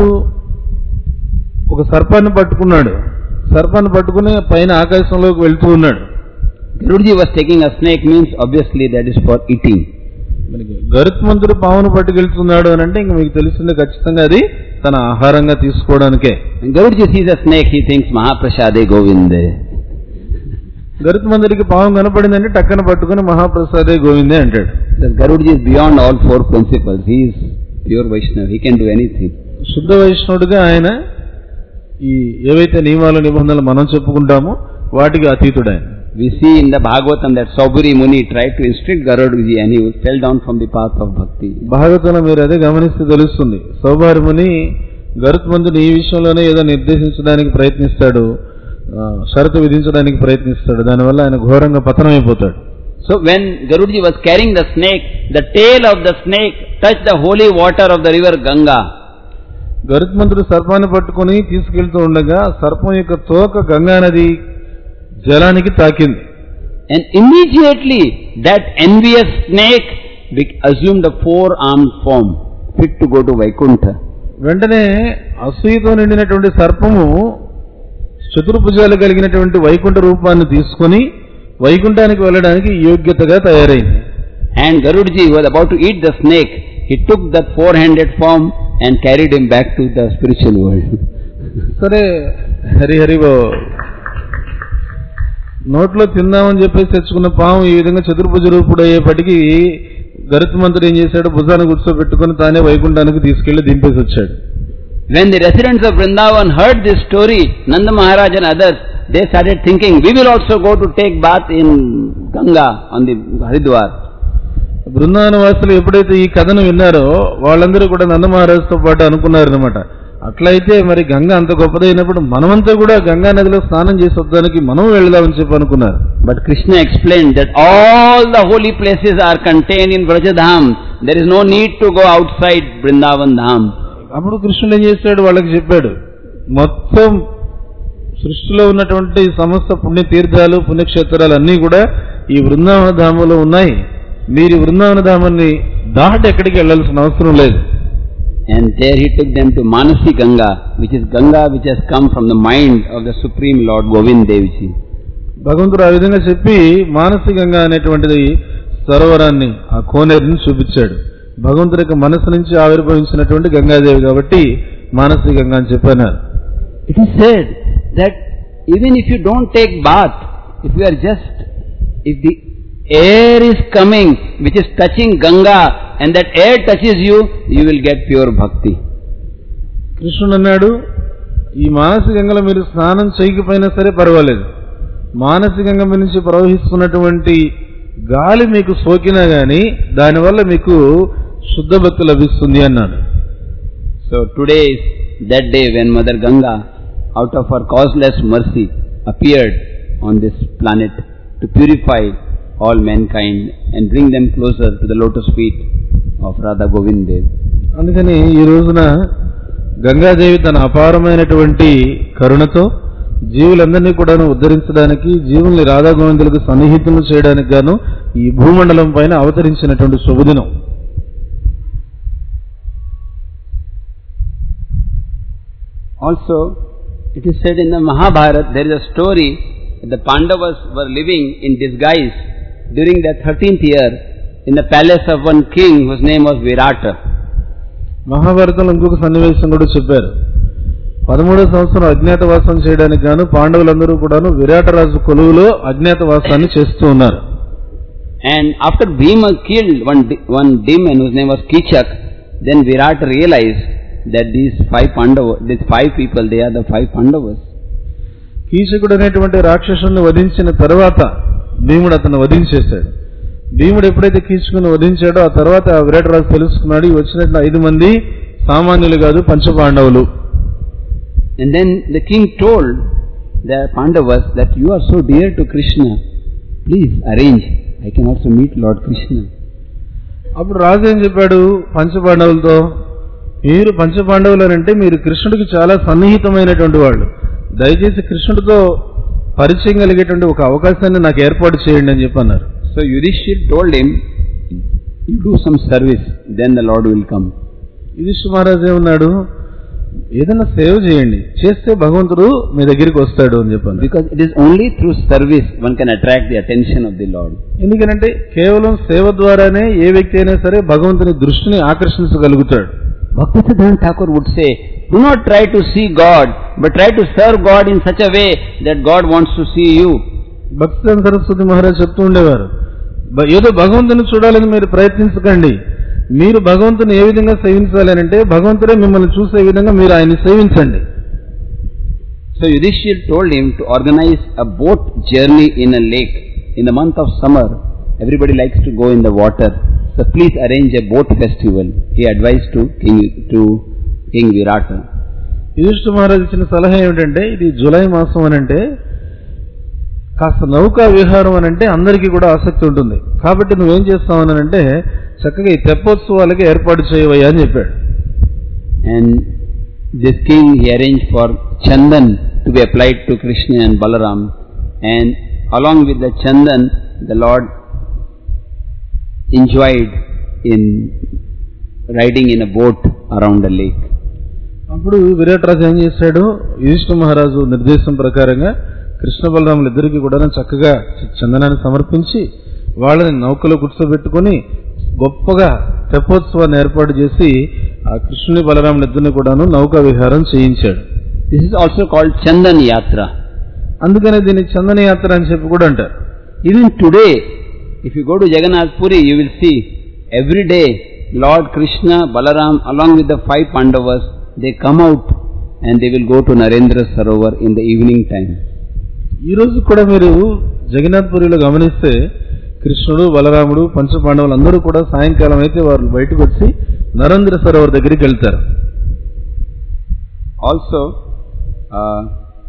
ఒక సర్పాన్ని పట్టుకున్నాడు సర్పాన్ని పట్టుకుని పైన ఆకాశంలోకి వెళ్తూ ఉన్నాడు Garudji was taking a snake means obviously that is for eating. మనకి గరుత్మంతుడు పావును పట్టుకెళ్తున్నాడు అని అంటే ఇంక మీకు తెలిసిందే ఖచ్చితంగా అది తన ఆహారంగా తీసుకోవడానికే When Garudji sees a snake, he thinks Mahaprasade Govinde. గరుత్మంతుడికి పాము కనపడిందంటే టక్కన పట్టుకుని మహాప్రసాదే గోవిందే అంటాడు Because Garudji is beyond all four principles. He is pure Vaishnava. He can do anything. శుద్ధ వైష్ణవుడిగా ఆయన ఈ ఏవైతే నియమాలు నిబంధనలు మనం చెప్పుకుంటామో వాటికి అతీతుడు ఆయన We see in the Bhagavatam that Sauburi Muni tried to instruct Garudji and he fell down from the path of bhakti. భాగవతంలో మీరు అదే గమనిస్తే తెలుస్తుంది సౌభార్యముని గరుత్మంతుని ఈ విషయంలోనే ఏదో నిర్దేశించడానికి ప్రయత్నిస్తాడు ఆ, షరతు విధించడానికి ప్రయత్నిస్తాడు దానివల్ల ఆయన ఘోరంగా పతనమైపోతాడు So when Garudji was carrying the snake, the tail of the snake touched the holy water of the river Ganga. గరుత్మంతుడు సర్పాన్ని పట్టుకుని తీసుకెళ్తూ ఉండగా సర్పం యొక్క తోక గంగా నది జలానికి తాకింది And immediately that envious snake be- assumed a four-armed form, fit to go to Vaikuntha. వెంటనే అసూయతో నిండినటువంటి సర్పము చతుర్భుజాలు కలిగినటువంటి వైకుంఠ రూపాన్ని తీసుకొని వైకుంఠానికి వెళ్ళడానికి యోగ్యతగా తయారైంది And Garudji was about to eat the snake. He took that four-handed form and carried him back to the spiritual world. సరే హరి హరి బో నోట్లో తిందామని చెప్పేసి తెచ్చుకున్న పాము ఈ విధంగా చతుర్భుజ రూపుడు అయ్యేపటికి గరుత్మంతుడు ఏం చేశాడు భుజాన్ని కూర్చోబెట్టుకుని తానే వైకుంఠానికి తీసుకెళ్లి దింపేసి వచ్చాడు When the residents of Vrindavan heard this story, Nanda Maharaj and others, they started thinking, we will also go to take bath in Ganga on the Haridwar. Brindavana వాసులు ఎప్పుడైతే ఈ కథను విన్నారో వాళ్ళందరూ కూడా నందమహారాజుతో పాటు అనుకున్నారనమాట అట్లయితే మరి గంగ అంత గొప్పదైనప్పుడు మనమంతా కూడా గంగా నదిలో స్నానం చేసి వద్దానికి మనం వెళదామని చెప్పి అనుకున్నారు But Krishna explained that all the holy places are contained in Vrajadham. There is no need to go outside Vrindavan Dham. అప్పుడు కృష్ణుడు ఏం చేశాడు వాళ్ళకి చెప్పాడు మొత్తం సృష్టిలో ఉన్నటువంటి సమస్త పుణ్య తీర్థాలు పుణ్యక్షేత్రాలు అన్నీ కూడా ఈ బృందావన ధామంలో ఉన్నాయి మీరు ఈ బృందావన ధామాన్ని దాటి ఎక్కడికి వెళ్ళాల్సిన అవసరం లేదు And there he took them to Manasi Ganga, which is Ganga which has come from the mind of the Supreme Lord Govind Devji. భగవంతుడు ఆ విధంగా చెప్పి మానసికంగా అనేటువంటిది సరోవరాన్ని ఆ కోనేరుని చూపించాడు భగవంతుడి యొక్క మనసు నుంచి ఆవిర్భవించినటువంటి గంగాదేవి కాబట్టి మానసిక గంగా అని చెప్పాను It is said that even if you don't take bath, if you are just, if the air is coming which is touching Ganga and that air touches you, you will get pure bhakti. కృష్ణుడు అన్నాడు ఈ మానసికంగా మీరు స్నానం చేయకపోయినా సరే పర్వాలేదు మానసికంగా మీ నుంచి ప్రవహిస్తున్నటువంటి గాలి మీకు సోకినా గాని దానివల్ల మీకు శుద్ధ భక్తి లభిస్తుంది అన్నాడు So today is that day when Mother Ganga, out of her causeless mercy, appeared on this planet to purify all mankind and bring them closer to the lotus feet of Radha Govind Dev. అందుకని ఈ రోజున గంగాదేవి తన అపారమైనటువంటి కరుణతో జీవులందరినీ కూడా ఉద్ధరించడానికి జీవుల్ని రాధా గోవిందులకు సన్నిహితులు చేయడానికి గాను ఈ భూమండలం పైన అవతరించినటువంటి శుభదినం Also, it is said in the Mahabharata, there is a story that the Pandavas were living in disguise during their 13th year in the palace of one king whose name was Virata. మహాభారతంలో ఇంకొక సన్నివేశం కూడా చెప్పారు పదమూడో సంవత్సరం అజ్ఞాతవాసం చేయడానికి గాను పాండవులందరూ కూడాను విరాటరాజు కొలువులో అజ్ఞాతవాసాన్ని చేస్తూ ఉన్నారు And after Bhima killed one, de- one demon whose name was Kichak, then Virata realized that these five Pandavas, these five people, they are the five Pandavas. కీచకుడు అనేటువంటి రాక్షసుని వధించిన తర్వాత భీముడు అతను వధించేశాడు భీముడు ఎప్పుడైతే కీచకుని వధించాడో ఆ తర్వాత ఆ విరాటరాజు తెలుసుకున్నాడు ఈ వచ్చినట్టు ఐదు మంది సామాన్యులు కాదు పంచపాండవులు And then the king told the Pandavas that you are so dear to Krishna, please arrange. I can also meet Lord Krishna. అప్పుడు రాజు ఏం చెప్పాడు పంచపాండవులతో మీరు పంచపాండవులు అని అంటే మీరు కృష్ణుడికి చాలా సన్నిహితమైనటువంటి వాళ్ళు దయచేసి కృష్ణుడితో పరిచయం కలిగేటువంటి ఒక అవకాశాన్ని నాకు ఏర్పాటు చేయండి అని చెప్పి అన్నారు So Yudhishthir told him, you do some service, then the Lord will come. యుధిష్ఠ మహారాజు ఏమన్నాడు ఏదైనా సేవ చేయండి చేస్తే భగవంతుడు మీ దగ్గరికి వస్తాడు అని చెప్పాను Because it is only through service one can attract the attention of the Lord. ఎందుకనంటే కేవలం సేవ ద్వారానే ఏ వ్యక్తి అయినా సరే భగవంతుని దృష్టిని ఆకర్షించగలుగుతాడు Bhaktisiddhanta Thakur would say, do not try to see God, but try to serve God in such a way that God wants to see you. భక్తి సరస్వతి మహారాజ్ చెప్తూ ఉండేవారు "బ- ఏదో భగవంతుని చూడాలని మీరు ప్రయత్నించకండి మీరు భగవంతుని ఏ విధంగా సేవించాలి అని అంటే భగవంతుడే మిమ్మల్ని చూసే విధంగా మీరు ఆయన్ని సేవించండి So Yudhishthir told him to organize a boat journey in a lake in the month of summer. Everybody likes to go in the water. So please arrange a boat festival. He advised to King, to King Virata. యుధిష్ఠ Maharaj ఇచ్చిన సలహా ఏమిటంటే ఇది July మాసం అని అంటే కాస్త నౌకా విహారం అని అంటే అందరికీ కూడా ఆసక్తి ఉంటుంది కాబట్టి నువ్వేం చేస్తావు అని అంటే చక్కగా ఈ తెప్పోత్సవాలకి ఏర్పాటు చేయవయ్యా అని చెప్పాడు And this king he arranged for Chandan to be applied to Krishna and Balaram. And along with the Chandan, the Lord enjoyed in riding in a boat around a lake. అప్పుడు విరాట్ రాజు ఏం చేశాడు యుధిష్ఠ మహారాజు నిర్దేశం ప్రకారంగా కృష్ణ బలరాములు ఇద్దరికి కూడా చక్కగా చందనాన్ని సమర్పించి వాళ్ళని నౌకలో కూర్చోబెట్టుకొని గొప్పగా తెప్పోత్సవాన్ని ఏర్పాటు చేసి ఆ కృష్ణుని బలరాములు ఇద్దరిని కూడాను నౌకా విహారం చేయించాడు This is also called Chandan Yatra. అందుకనే దీన్ని చందన యాత్ర అని చెప్పి కూడా అంటారు Even today, if you go to Jagannath Puri, you will see every day Lord Krishna, Balaram, along with the five Pandavas, they come out and they will go to Narendra Sarovar in the evening time. ఈ రోజు కూడా మీరు జగన్నాథ్ పురిలో గమనిస్తే కృష్ణుడు బలరాముడు పంచపాండవులు అందరూ కూడా సాయంకాలం అయితే వారు బయటకు వచ్చి నరేంద్ర సరోవర్ దగ్గరికి వెళ్తారు Also, uh,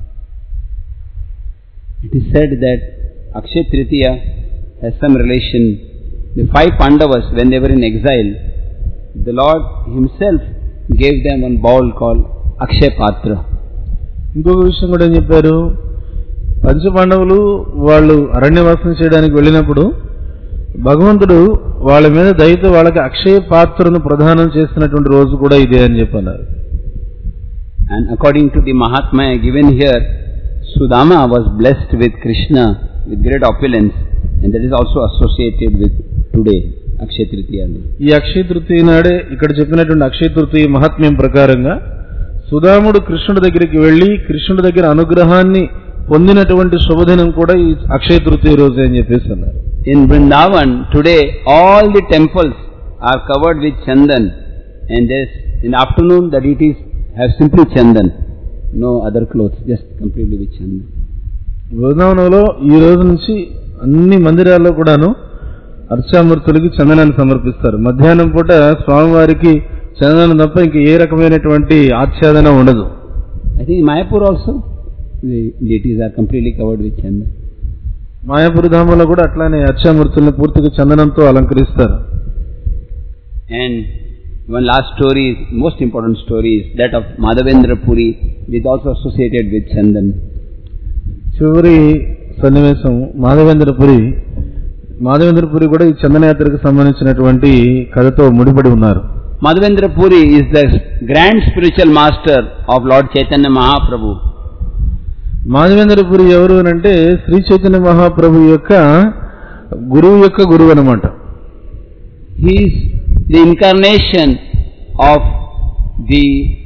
it is said that Akshay Tritiya has some relation. The five Pandavas, when they were in exile, the Lord Himself gave them one bowl called Akshay Patra. ఇంకొక విషయం కూడా ఏం చెప్పారు పంచపాండవులు వాళ్ళు అరణ్యవాసం చేయడానికి వెళ్ళినప్పుడు భగవంతుడు వాళ్ళ మీద దయతో వాళ్ళకి అక్షయ పాత్రను ప్రదానం చేసినటువంటి రోజు కూడా ఇదే అని చెప్పన్నారు And according to the Mahatmya given here, Sudama was blessed with Krishna with great opulence, and that is also associated with today, Akshay Tritiya day. ఈ అక్షయ తృతీయ నాడే ఇక్కడ చెప్పినటువంటి అక్షయ తృతీయ మహాత్మ్యం ప్రకారంగా సుధాముడు కృష్ణుడి దగ్గరికి వెళ్లి కృష్ణుడి దగ్గర అనుగ్రహాన్ని పొందినటువంటి శుభదినం కూడా ఈ అక్షయ తృతీయ రోజే అని చెప్పేసి అన్నారు In Vrindavan, today all the temples are covered with chandan, and this, in afternoon the deities have simply chandan, no other clothes, just completely with chandan. బృందావనంలో ఈ రోజు నుంచి అన్ని మందిరాల్లో కూడాను అర్చామూర్తులకి చందనాన్ని సమర్పిస్తారు మధ్యాహ్నం పూట స్వామివారికి చందనం తప్ప ఇంక ఏ రకమైనటువంటి ఆచ్ఛాదన ఉండదు I think in Mayapur also, the deities are completely covered with chandan. Mayapuri ధామంలో కూడా అట్లానే అర్చామూర్తుల్ని పూర్తిగా చందనంతో అలంకరిస్తారు And one last story, most important story is that of Madhavendra Puri, which is also associated with Chandan. చివరి సన్నివేశం మాధవేంద్రపురి మాధవేంద్రపురి కూడా ఈ చందనయాత్రకు సంబంధించినటువంటి కథతో ముడిపడి ఉన్నారు Madhavendra Puri is the grand spiritual master of Lord Chaitanya Mahaprabhu. Madhavendra Puri ఎవరు అని అంటే శ్రీ చైతన్య మహాప్రభు యొక్క గురువు యొక్క గురువు అనమాట He is the incarnation of the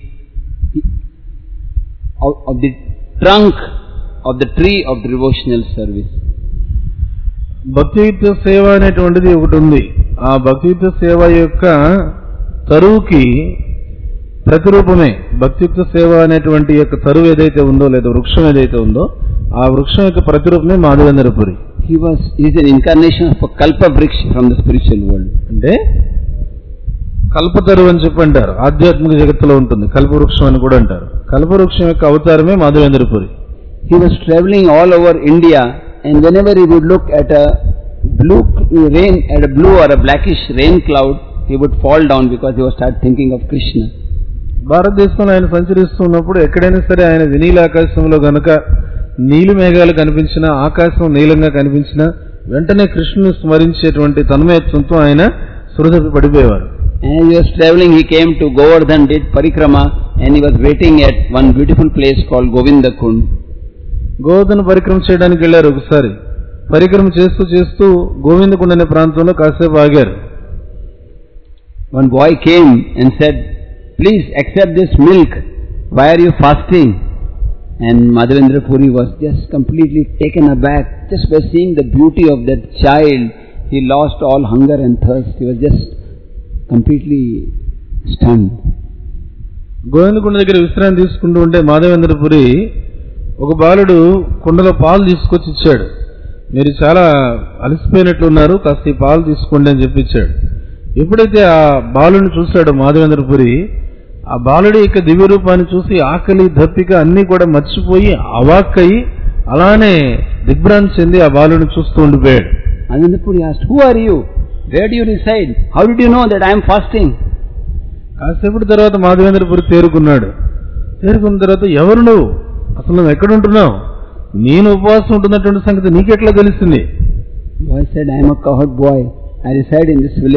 of, of the trunk of the tree of the devotional service. భక్తియుక్త సేవ అనేటువంటిది ఒకటి ఉంది ఆ భక్తియుక్త సేవ యొక్క తరువుకి ప్రతిరూపమే భక్తియుక్త సేవ అనేటువంటి యొక్క తరువు ఏదైతే ఉందో లేదా వృక్షం ఏదైతే ఉందో ఆ వృక్షం యొక్క ప్రతిరూపమే Madhavendra Puri He was he is an incarnation of a kalpa vriksha from the spiritual world. అంటే కల్పతరువు అని చెప్పి అంటారు ఆధ్యాత్మిక జగత్తులో ఉంటుంది కల్పవృక్షం అని కూడా అంటారు కల్పవృక్షం యొక్క అవతారమే Madhavendra Puri He was traveling all over India, and whenever he would look at a blue rain, at a blue or a blackish rain cloud, he would fall down because he would start thinking of Krishna. భారతదేశంలో ఆయన సంచరిస్తున్నప్పుడు ఎక్కడైనా సరే ఆయన వినీల ఆకాశంలో గనక నీలి మేఘాలు కనిపించినా ఆకాశం నీలంగా కనిపించినా వెంటనే కృష్ణుని స్మరించేటువంటి తన్మయత్వంతో ఆయన సురసపి పడిపోయేవారు And as he was traveling, he came to Govardhan, did parikrama, and he was waiting at one beautiful place called Govinda Kund. Govardhana పరిక్రమ చేయడానికి వెళ్ళారు ఒకసారి పరిక్రమ చేస్తూ చేస్తూ గోవిందకుండ అనే ప్రాంతంలో కాసేపు ఆగారు One boy came and said, Please accept this milk. Why are you fasting? And Madhavendra Puri was just completely taken aback just by seeing the beauty of that child. He lost all hunger and thirst. He was just completely stunned. గోవిందకుండ దగ్గర విశ్రాంతి తీసుకుంటూ ఉంటే మాధవేంద్రపురి ఒక బాలుడు కుండలో పాలు తీసుకొచ్చి ఇచ్చాడు మీరు చాలా అలసిపోయినట్లు ఉన్నారు కాస్త ఈ పాలు తీసుకోండి అని చెప్పి ఇచ్చాడు ఎప్పుడైతే ఆ బాలుని చూశాడో మాధవేంద్రపురి ఆ బాలుడి యొక్క దివ్య రూపాన్ని చూసి ఆకలి దప్పిక అన్ని కూడా మర్చిపోయి అవాక్కయి అలానే దిగ్భ్రాంతి చెంది ఆ బాలుని చూస్తూ ఉండిపోయాడు Madhavendra Puri asked, Who are you? Where do you reside? How did you know that I am fasting? కాసేపటి తర్వాత మాధవేంద్రపురి తేరుకున్నాడు తేరుకున్న తర్వాత ఎవరు నువ్వు అసలు నువ్వు ఎక్కడ ఉంటున్నావు నేను ఉపవాసం ఉంటున్నటువంటి సంగతి నీకెట్లా తెలిసింది The boy said, I am a cowherd boy. I reside in this village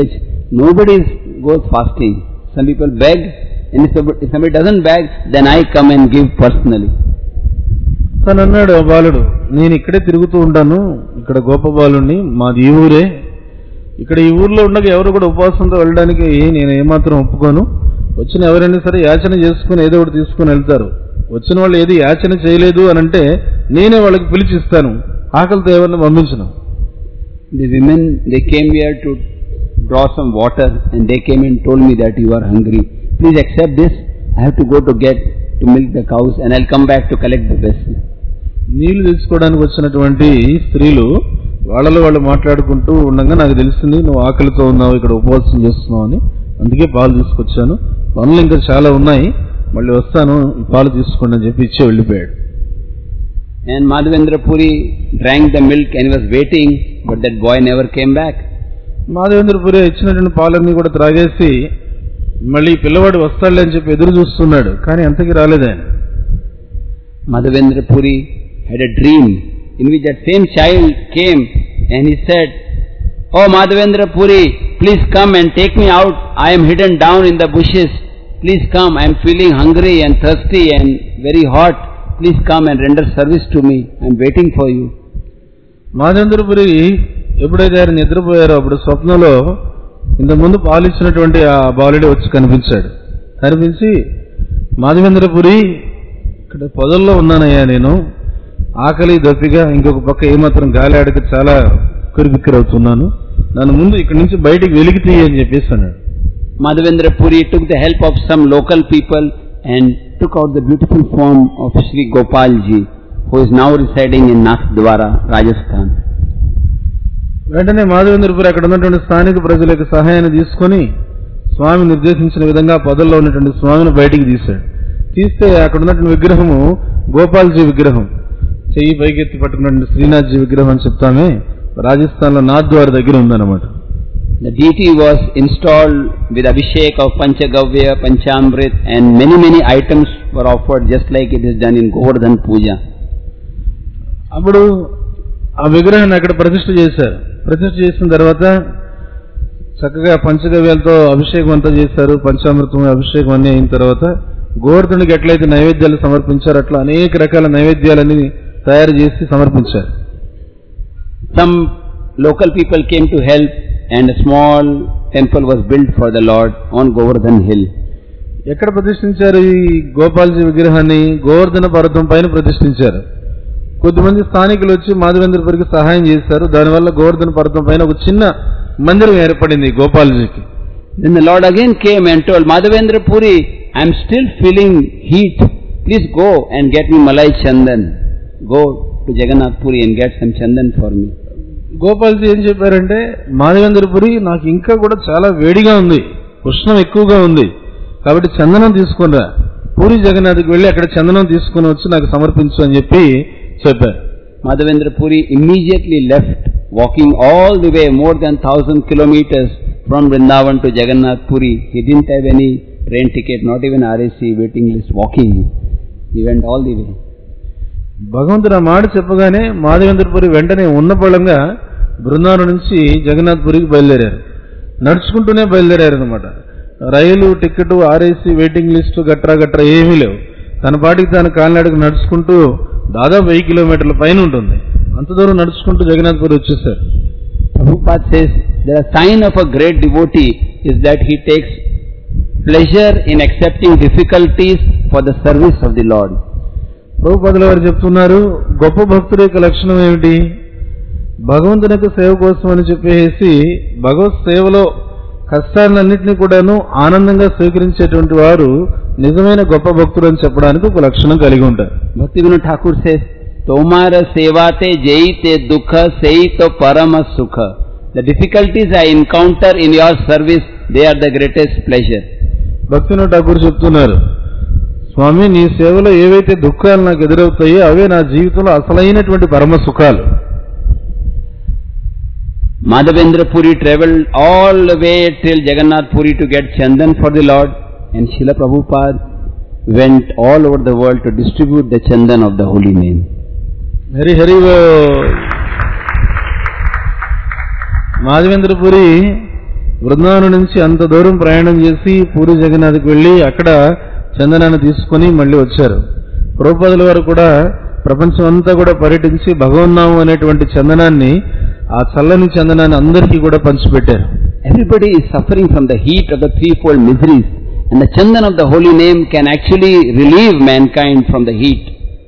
nobody goes fasting. Some people beg, and if somebody, if somebody doesn't beg, then I come and give personally. తను అన్నాడు ఆ బాలుడు నేను ఇక్కడే తిరుగుతూ ఉంటాను ఇక్కడ గొప్ప బాలుడిని మాది ఈ ఊరే ఇక్కడ ఈ ఊర్లో ఉండగా ఎవరు కూడా ఉపవాసంతో వెళ్ళడానికి నేను ఏమాత్రం ఒప్పుకోను వచ్చిన ఎవరైనా సరే యాచన చేసుకుని ఏదో ఒకటి తీసుకుని వెళ్తారు వచ్చిన వాళ్ళు ఏది యాచన చేయలేదు అని అంటే నేనే వాళ్ళకి పిలిచిస్తాను ఆకలితో ఎవరిని పంపించను The women, they came here to draw some water, and they came and told me that you are hungry. Please accept this. I have to go to get to milk the cows, and I'll come back to collect the vessel. నీళ్లు తెచ్చుకోవడానికి వచ్చినటువంటి స్త్రీలు వాళ్ళలో వాళ్ళు మాట్లాడుకుంటూ ఉండగా నాకు తెలిసింది నువ్వు ఆకలితో ఉన్నావు ఇక్కడ ఉపవాసం చేస్తున్నావు అని అందుకే పాలు తీసుకొచ్చాను పనులు ఇంకా చాలా ఉన్నాయి మళ్ళీ వస్తాను ఈ పాలు తీసుకోండి అని చెప్పి ఇచ్చి వెళ్ళిపోయాడు And Madhavendra Puri drank the milk and was waiting, but that boy never came back. Madhavendra Puri ఇచ్చినటువంటి పాలన్నీ కూడా త్రాగేసి మళ్ళీ ఈ పిల్లవాడు వస్తాడులే అని చెప్పి ఎదురు చూస్తున్నాడు కానీ అంతకి రాలేదు ఆయన Madhavendra Puri had a dream in which that same child came and he said, Oh Madhavendra Puri, please come and take me out. I am hidden down in the bushes. Please come. I am feeling hungry and thirsty and very hot. Please come and render service to me. I am waiting for you. Madhavendra Puri ఎప్పుడైతే ఆయన నిద్రపోయారో అప్పుడు స్వప్నంలో ఇంతకుముందు పాలిచ్చినటువంటి ఆ బాలుడే వచ్చి కనిపించాడు కనిపించి మాధవేంద్రపురి ఇక్కడ పొదల్లో ఉన్నానయ్యా నేను ఆకలి దప్పిగా ఇంకొక పక్క ఏమాత్రం గాలి ఆడక చాలా కురిబిక్కిరవుతున్నాను నన్ను ముందు ఇక్కడి నుంచి బయటికి వెలికి తీయి అని చెప్పేసి అన్నాడు Madhavendra Puri took the help of some local people and took out the beautiful form of Sri Gopalji, who is now residing in Nathdwara, Rajasthan. వెంటనే మాధవేంద్రపురి అక్కడ ఉన్నటువంటి స్థానిక ప్రజల యొక్క సహాయాన్ని తీసుకొని స్వామి నిర్దేశించిన విధంగా పొదల్లో ఉన్నటువంటి స్వామిని బయటికి తీశాడు తీస్తే అక్కడ ఉన్నటువంటి విగ్రహము గోపాల్జీ విగ్రహం చెయ్యి పైకెత్తి పట్టుకున్నటువంటి శ్రీనాథ్జీ విగ్రహం అని చెప్తామే రాజస్థాన్ లో నాథ్వారి దగ్గర ఉందన్నమాట The deity was installed with Abhishek of Panchagavya, Panchamrit and many many items were offered just like it is done in Govardhan Puja. అప్పుడు ఆ విగ్రహాన్ని అక్కడ ప్రతిష్ఠ చేశారు ప్రతిష్ఠ చేసిన తర్వాత చక్కగా పంచగవ్యాలతో అభిషేకం అంతా చేశారు పంచామృతం అభిషేకం అన్నీ అయిన తర్వాత గోవర్ధనుడికి ఎట్లయితే నైవేద్యాలు సమర్పించారో అట్లా అనేక రకాల నైవేద్యాలన్నీ తయారు చేసి సమర్పించారు Some local people came to help and a small temple was built for the Lord on Govardhan hill. ఎక్కడ ప్రతిష్ఠించారు ఈ గోపాల్జీ విగ్రహాన్ని గోవర్ధన పర్వతం పైన ప్రతిష్ఠించారు కొద్దిమంది స్థానికులు వచ్చి మాధవేంద్రపురికి సహాయం చేశారు దానివల్ల గోవర్ధన పర్వతం పైన ఒక చిన్న మందిరం ఏర్పడింది గోపాల్జీకి Then the Lord again came and told Madhavendra Puri, I am still feeling heat. Please go and get me Malai Chandan. Go to Jagannath Puri and get some Chandan for me. Gopalji ఏం చెప్పారంటే మాధవేంద్రపురి నాకు ఇంకా కూడా చాలా వేడిగా ఉంది ఉష్ణం ఎక్కువగా ఉంది కాబట్టి చందనం తీసుకునిరా పూరి జగన్నాథ్కి వెళ్ళి అక్కడ చందనం తీసుకుని వచ్చి నాకు సమర్పించు అని చెప్పి చెప్పారు Madhavendra Puri immediately left, walking all the way more than thousand kilometers from Vrindavan to Jagannath Puri. He didn't have any train ticket, not even RAC waiting list, walking. He went all the way. భగవంతుడు ఆ మాట చెప్పగానే మాధవేంద్రపురి వెంటనే ఉన్న బలంగా బృందావనం నుంచి జగన్నాథ్పురికి బయలుదేరారు నడుచుకుంటూనే బయలుదేరారు అనమాట రైలు టికెట్ ఆర్ఏసీ వెయిటింగ్ లిస్టు గట్రా గట్రా ఏమీ లేవు తన పాటికి తాను కాలినడకు నడుచుకుంటూ దాదాపు వెయ్యి కిలోమీటర్ల పైన ఉంటుంది అంత దూరం నడుచుకుంటూ జగన్నాథ్పురి వచ్చేసారు Prabhupada says the sign of a great devotee is that he takes pleasure in accepting difficulties for the service of the Lord. ప్రభుపదుల వారు చెప్తున్నారు గొప్ప భక్తుడి యొక్క లక్షణం ఏమిటి భగవంతుని యొక్క సేవ కోసం అని చెప్పేసి భగవత్ సేవలో కష్టాలన్నింటినీ కూడాను ఆనందంగా స్వీకరించేటువంటి వారు నిజమైన గొప్ప భక్తుడు అని చెప్పడానికి ఒక లక్షణం కలిగి ఉంటారు Bhakti Vinod Thakur says, Tomara sevate jeite dukha seito parama sukha. The difficulties I encounter in your service, they are the greatest pleasure. భక్తిలో ఠాకూర్ చెప్తున్నారు స్వామి నీ సేవలో ఏవైతే దుఃఖాలు నాకు ఎదురవుతాయో అవే నా జీవితంలో అసలైనటువంటి పరమ సుఖాలు Madhavendra Puri traveled all the way till Jagannath Puri to get Chandan for the Lord, and Srila Prabhupada went all over the world to distribute the Chandan of the holy name. Hari Hari ఓ. మాధవేంద్రపురి బృందావనం నుంచి అంత దూరం ప్రయాణం చేసి పూరి జగన్నాథ్కి వెళ్ళి అక్కడ చందనాన్ని తీసుకొని మళ్ళీ వచ్చారు ప్రభుపదుల వారు కూడా ప్రపంచం అంతా కూడా పర్యటించి భగవన్నామం అనేటువంటి చందనాన్ని ఆ చల్లని చందనాన్ని అందరికీ కూడా పంచిపెట్టారు Everybody is suffering from the heat of the threefold miseries, and the chandan of the holy name can actually relieve mankind from the heat.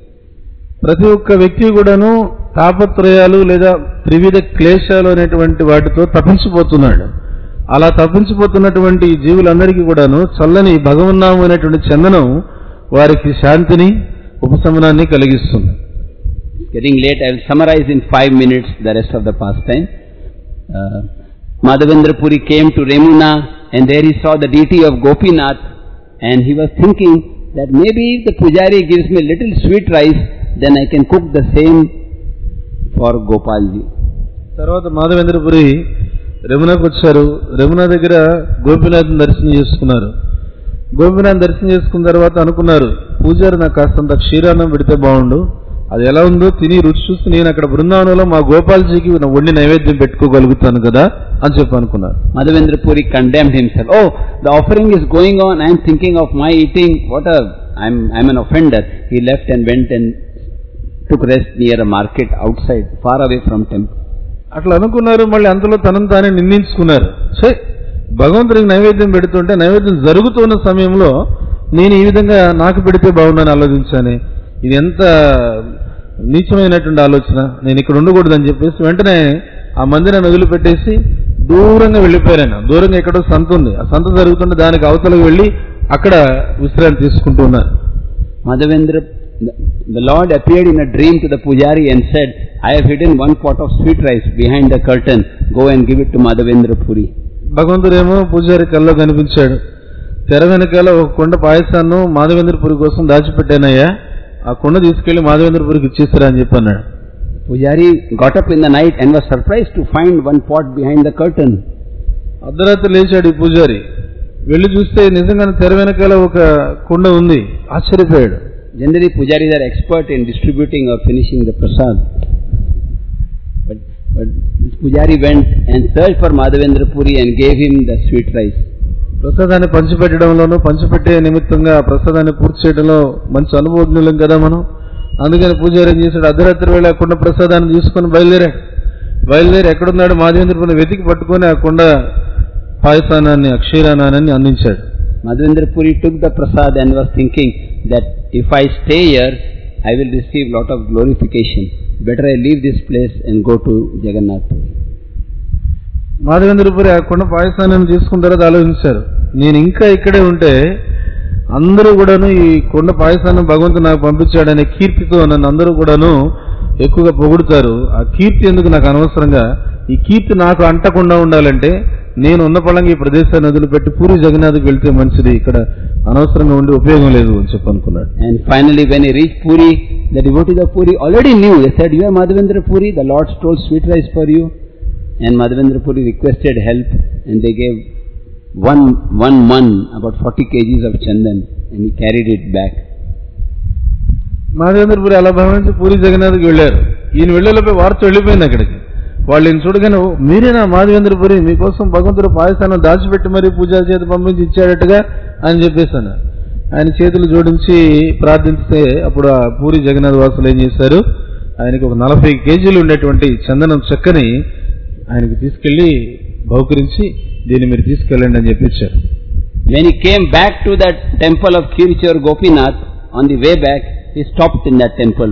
ప్రతి ఒక్క వ్యక్తి కూడాను తాపత్రయాలు లేదా త్రివిధ క్లేశాలు అనేటువంటి వాటితో తప్పించిపోతున్నాడు అలా తప్పించిపోతున్నటువంటి ఈ జీవులందరికీ కూడాను చల్లని భగవన్నామం అనేటువంటి చందనం వారికి శాంతిని ఉపశమనాన్ని కలిగిస్తుంది It's getting late. I will summarize in five minutes the rest of the pastime. Uh, Madhavendra Puri came to Remuna and there he saw the deity of Gopinath and he was thinking that maybe if the pujari gives me little sweet rice, then I can cook the same for Gopalji. తర్వాత మాధవేంద్రపురి రమణకు వచ్చారు రమణ దగ్గర గోపీనాథ్ దర్శనం చేసుకున్నారు గోపీనాథ్ దర్శనం చేసుకున్న తర్వాత అనుకున్నారు పూజారి నాకు కాస్తంత క్షీరాన్నం పెడితే బాగుండు అది ఎలా ఉందో తిని రుచి చూసి నేను అక్కడ బృందావనంలో మా గోపాల్జీకి నా వండి నైవేద్యం పెట్టుకోగలుగుతాను కదా అని చెప్పి అనుకున్నారు Madhavendra Puri condemned himself. Oh, the offering is going on. I am thinking of my eating. What a, I'm, I'm an offender. He left and went and took rest near a market outside, far away from temple. అట్లా అనుకున్నారు మళ్ళీ అంతలో తనను తానే నిందించుకున్నారు సే భగవంతుడికి నైవేద్యం పెడుతుంటే నైవేద్యం జరుగుతున్న సమయంలో నేను ఈ విధంగా నాకు పెడితే బాగుండని ఆలోచించాను ఇది ఎంత నీచమైనటువంటి ఆలోచన నేను ఇక్కడ ఉండకూడదని చెప్పేసి వెంటనే ఆ మందిరాన్ని వదిలిపెట్టేసి దూరంగా వెళ్ళిపోయాను దూరంగా ఎక్కడో సంత ఉంది ఆ సంత జరుగుతుంటే దానికి అవతలకు వెళ్ళి అక్కడ విశ్రాంతి తీసుకుంటూ ఉన్నారు Madhavendra, the, the Lord appeared in a dream to the pujari and said, I have hidden one pot of sweet rice behind the curtain. Go and give it to Madhavendra Puri. భగవంతుడేమో పూజారి కల్లో కనిపించాడు తెర వెనకాల ఒక కొండ పాయసాన్ని మాధవేంద్రపురి కోసం దాచిపెట్టానయ్యా ఆ కొండ తీసుకెళ్లి మాధవేంద్రపురికి ఇచ్చేస్తారా అని చెప్పి అన్నాడు Pujari got up in the night and was surprised to find one pot behind the curtain. అర్ధరాత్రి లేచాడు ఈ పూజారి వెళ్లి చూస్తే నిజంగానే తెర వెనకాల ఒక కుండ ఉంది ఆశ్చర్యపోయాడు Generally, pujaris are expert in distributing or finishing the prasad. But, but this pujari went and searched for Madhavendra Puri and gave him the sweet rice. ప్రసాదాన్ని పంచిపెట్టడంలోనూ పంచిపెట్టే నిమిత్తంగా ఆ ప్రసాదాన్ని పూర్తి చేయడంలో మంచి అనుభవజ్ఞులం కదా మనం అందుకని పూజారి ఏం చేశాడు అర్ధరాత్రి వేళ ఆ కుండ ప్రసాదాన్ని తీసుకొని బయలుదేరాడు బయలుదేరి ఎక్కడున్నాడు మాధవేంద్రపుని వెతికి పట్టుకొని ఆ కుండ పాయసానాన్ని అక్షీరానాన్ని అందించాడు Madhavendra Puri took the prasad and was thinking that if I stay here, I will receive lot of glorification. Better I leave this place and go to Jagannath Puri. Madhavendra Puri ఆ కొండ పాయసాన్ని తీసుకున్న తర్వాత ఆలోచించారు నేను ఇంకా ఇక్కడే ఉంటే అందరూ కూడాను ఈ కొండ పాయసాన్ని భగవంతుడు నాకు పంపించాడనే కీర్తితో నన్ను అందరూ కూడాను ఎక్కువగా పొగుడుతారు ఆ కీర్తి ఎందుకు నాకు అనవసరంగా ఈ కీర్తి నాకు అంటకుండా ఉండాలంటే నేను ఉన్న పళంగా ఈ ప్రదేశాన్ని వదిలిపెట్టి పూరి జగన్నాథ్కి వెళ్తే మంచిది ఇక్కడ అనవసరంగా ఉండి ఉపయోగం లేదు అని చెప్పి అనుకున్నాడు And finally, when he reached Puri, the devotees of Puri already knew. They said, You are Madhavendra Puri, the Lord stole sweet rice for you. And Madhavendra Puri requested help, and they gave one, one man about 40 kgs of chandan, and he carried it back. Madhavendra Puri అలా భావించి పూరి జగన్నాథ్కి వెళ్ళారు ఈయన వెళ్ళేలోపే వార్త వెళ్ళిపోయింది అక్కడికి వాళ్ళు ఈయన చూడగానే "ఓ, మీరేనా మాధవేంద్రపురి మీకోసం భగవంతుడు పాయసాన్ని దాచిపెట్టి మరీ పూజా చేతి పంపించి ఇచ్చాడట్టుగా అని చెప్పేశాను ఆయన చేతులు జోడించి ప్రార్థిస్తే అప్పుడు ఆ పూరి జగన్నాథ్ వాసులు ఏం చేశారు ఆయనకి ఒక నలభై కేజీలు ఉండేటువంటి చందనం చెక్కని ఆయనకి తీసుకెళ్లి బహుకరించి దీన్ని మీరు తీసుకెళ్ళండి అని చెప్పి ఇచ్చారు When he came back to that temple of Kirichur Gopinath, on the way back, he stopped in that temple.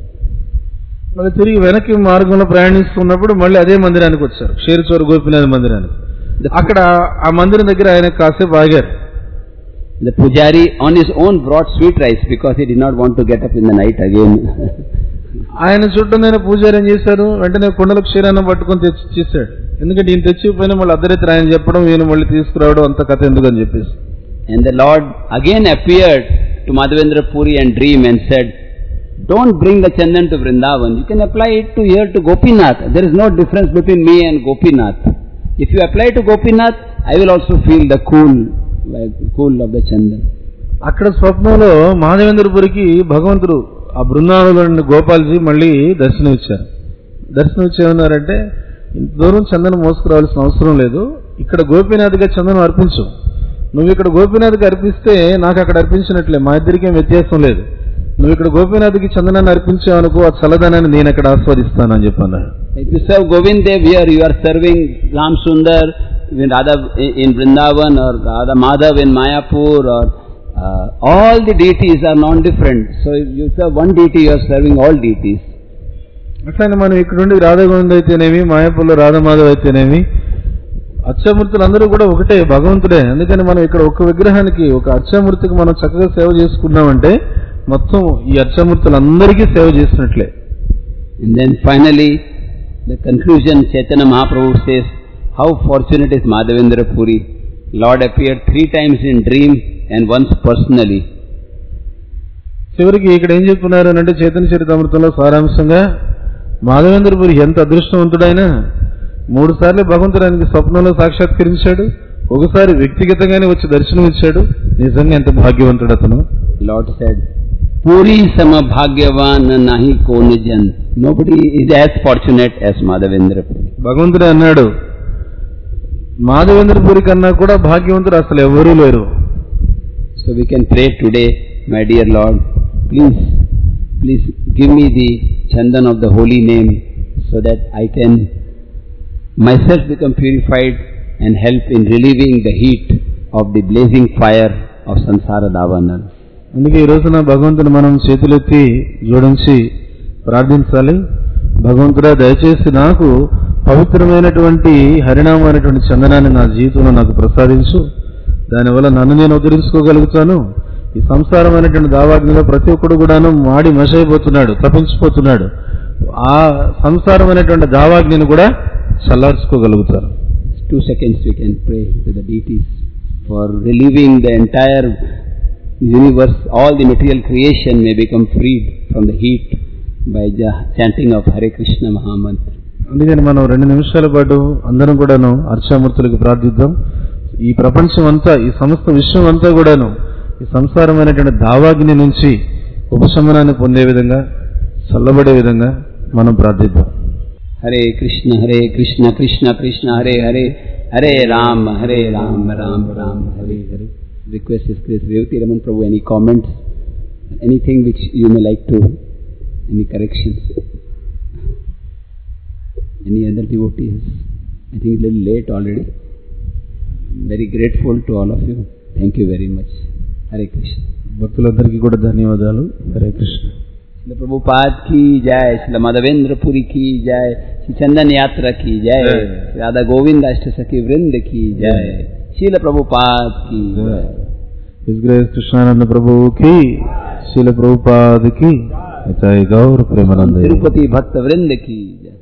మళ్ళీ తిరిగి వెనక్కి మార్గంలో ప్రయాణిస్తున్నప్పుడు మళ్ళీ అదే మందిరానికి వచ్చారు క్షీరచోరు గోపినాథ్ మందిరానికి అక్కడ ఆ మందిరం దగ్గర ఆయన కాసేపు ఆగారు The pujari on his own brought sweet rice because he did not want to get up in the night again. ఆయన చుట్టూ పూజారి ఏం చేశారు వెంటనే కుండల క్షీరాన్ని పట్టుకొని తెచ్చి ఇచ్చేసాడు ఎందుకంటే ఈయన తెచ్చిపోయినా మళ్ళీ అర్ధరాత్రి ఆయన చెప్పడం ఈయన మళ్ళీ తీసుకురావడం అంత కథ ఎందుకు అని చెప్పేసి And the Lord again appeared to Madhavendra Puri and dream and said, Don't bring the chandan to Vrindavan. You can apply it to here to Gopinath. There is no difference between me and Gopinath. If you apply to Gopinath, I will also feel the cool, like cool of the chandan. అక్కడ స్వప్నంలో మాధవేంద్రపురికి భగవంతుడు ఆ బృందావనంలో ఉండే గోపాల్జీ మళ్ళీ దర్శనం ఇచ్చారు దర్శనం ఇచ్చి ఏమన్నారంటే ఇంత దూరం చందనం మోసుకురావాల్సిన అవసరం లేదు ఇక్కడ గోపీనాథ్గా చందనం అర్పించు నువ్వు ఇక్కడ గోపీనాథ్కి అర్పిస్తే నాకు అక్కడ అర్పించినట్లే మా ఇద్దరికి ఏం వ్యత్యాసం లేదు నువ్వు ఇక్కడ గోపీనాథ్కి చందనాన్ని అర్పించావనుకో ఆ చల్లదనాన్ని నేను అక్కడ ఆస్వాదిస్తానని చెప్పన్నాడు If you serve Govind Dev here, you are serving Ram Sundar in Radha in Vrindavan or Radha Madhav in Mayapur or uh, all the deities are non-different. So if you serve one deity, you are serving all deities. అట్లానే మనం ఇక్కడ నుండి రాధాగోవింద్ అయితేనేమి మాయాపూర్లో రాధమాధవ్ అయితేనేమి అచ్చమూర్తులు అందరూ కూడా ఒకటే భగవంతుడే అందుకని మనం ఇక్కడ ఒక విగ్రహానికి ఒక అచ్చమూర్తికి మనం చక్కగా సేవ చేసుకున్నామంటే మొత్తం ఈ అచ్చమూర్తులందరికీ సేవ చేసినట్లే And then finally, the conclusion, Chaitanya Mahaprabhu says, how fortunate is Madhavendra Puri. Lord appeared three times in dream and once personally. చివరికి ఇక్కడ ఏం చెప్తున్నారు అని అంటే చైతన్య చరితామృతంలో సారాంశంగా మాధవేంద్రపురి ఎంత అదృష్టవంతుడైనా మూడు సార్లు భగవంతుడు ఆయనకి స్వప్నంలో సాక్షాత్కరించాడు ఒకసారి వ్యక్తిగతంగానే వచ్చి దర్శనం ఇచ్చాడు నిజంగా ఎంత భాగ్యవంతుడు అతను Lord said, Puri sama bhagyavan nahi kone jan. Nobody is as fortunate as Madhavendra Puri. భగవంతుడే అన్నాడు మాధవేంద్రపురి కన్నా కూడా భాగ్యవంతుడు అసలు ఎవరూ లేరు So we can pray today, my dear Lord, please, please give me the chandan of the holy name so that I can myself become purified and help in relieving the heat of the blazing fire of samsara davana. అందుకే ఈ రోజున భగవంతుని మనం చేతులెత్తి జోడించి ప్రార్థించాలి భగవంతుడా దయచేసి నాకు పవిత్రమైనటువంటి హరినామైనటువంటి చందనాన్ని నా జీవితంలో నాకు ప్రసాదించు దానివల్ల నన్ను నేను ఉద్ధరించుకోగలుగుతాను ఈ సంసారమైనటువంటి దావాగ్నిలో ప్రతి ఒక్కడు కూడాను మాడి మసైపోతున్నాడు తప్పించిపోతున్నాడు ఆ సంసారమైనటువంటి దావాగ్నిని కూడా చల్లార్చుకోగలుగుతారు Two seconds we can pray to the deities for relieving the entire universe, all the material creation may become freed from the heat by the chanting of Hare Krishna Mahamantra. అందుకని మనం రెండు నిమిషాల పాటు అందరం కూడాను అర్చామూర్తులకు ప్రార్థిద్దాం ఈ ప్రపంచం అంతా ఈ సమస్త విశ్వం అంతా కూడాను ఈ సంసారమైనటువంటి దావాగ్ని నుంచి ఉపశమనాన్ని పొందే విధంగా చల్లబడే విధంగా మనం ప్రార్థిద్దాం Hare Krishna, Hare Krishna, Krishna Krishna, Hare Hare, Hare Ram, Hare Ram, Ram Ram, Hare Hare. Request is Chris Revati Raman Prabhu, any comments? Anything which you may like to, any corrections? Any other devotees? I think it's a little late already. Very grateful to all of you. Thank you very much. Hare Krishna. భక్తులందరికీ కూడా ధన్యవాదాలు హరే కృష్ణ श्रील प्रभुपाद की जय श्रील माधवेंद्रपुरी की जय श्री चंदन यात्रा की जय जय। श्री राधा गोविंद अष्ट सखी वृंद की जय शील प्रभुपाद की जय హిస్ గ్రేస్ కృష్ణానంద ప్రభువుకి శీల ప్రభుపాదికి గౌర ప్రేమానంద तिरुपति भक्त वृंद की जय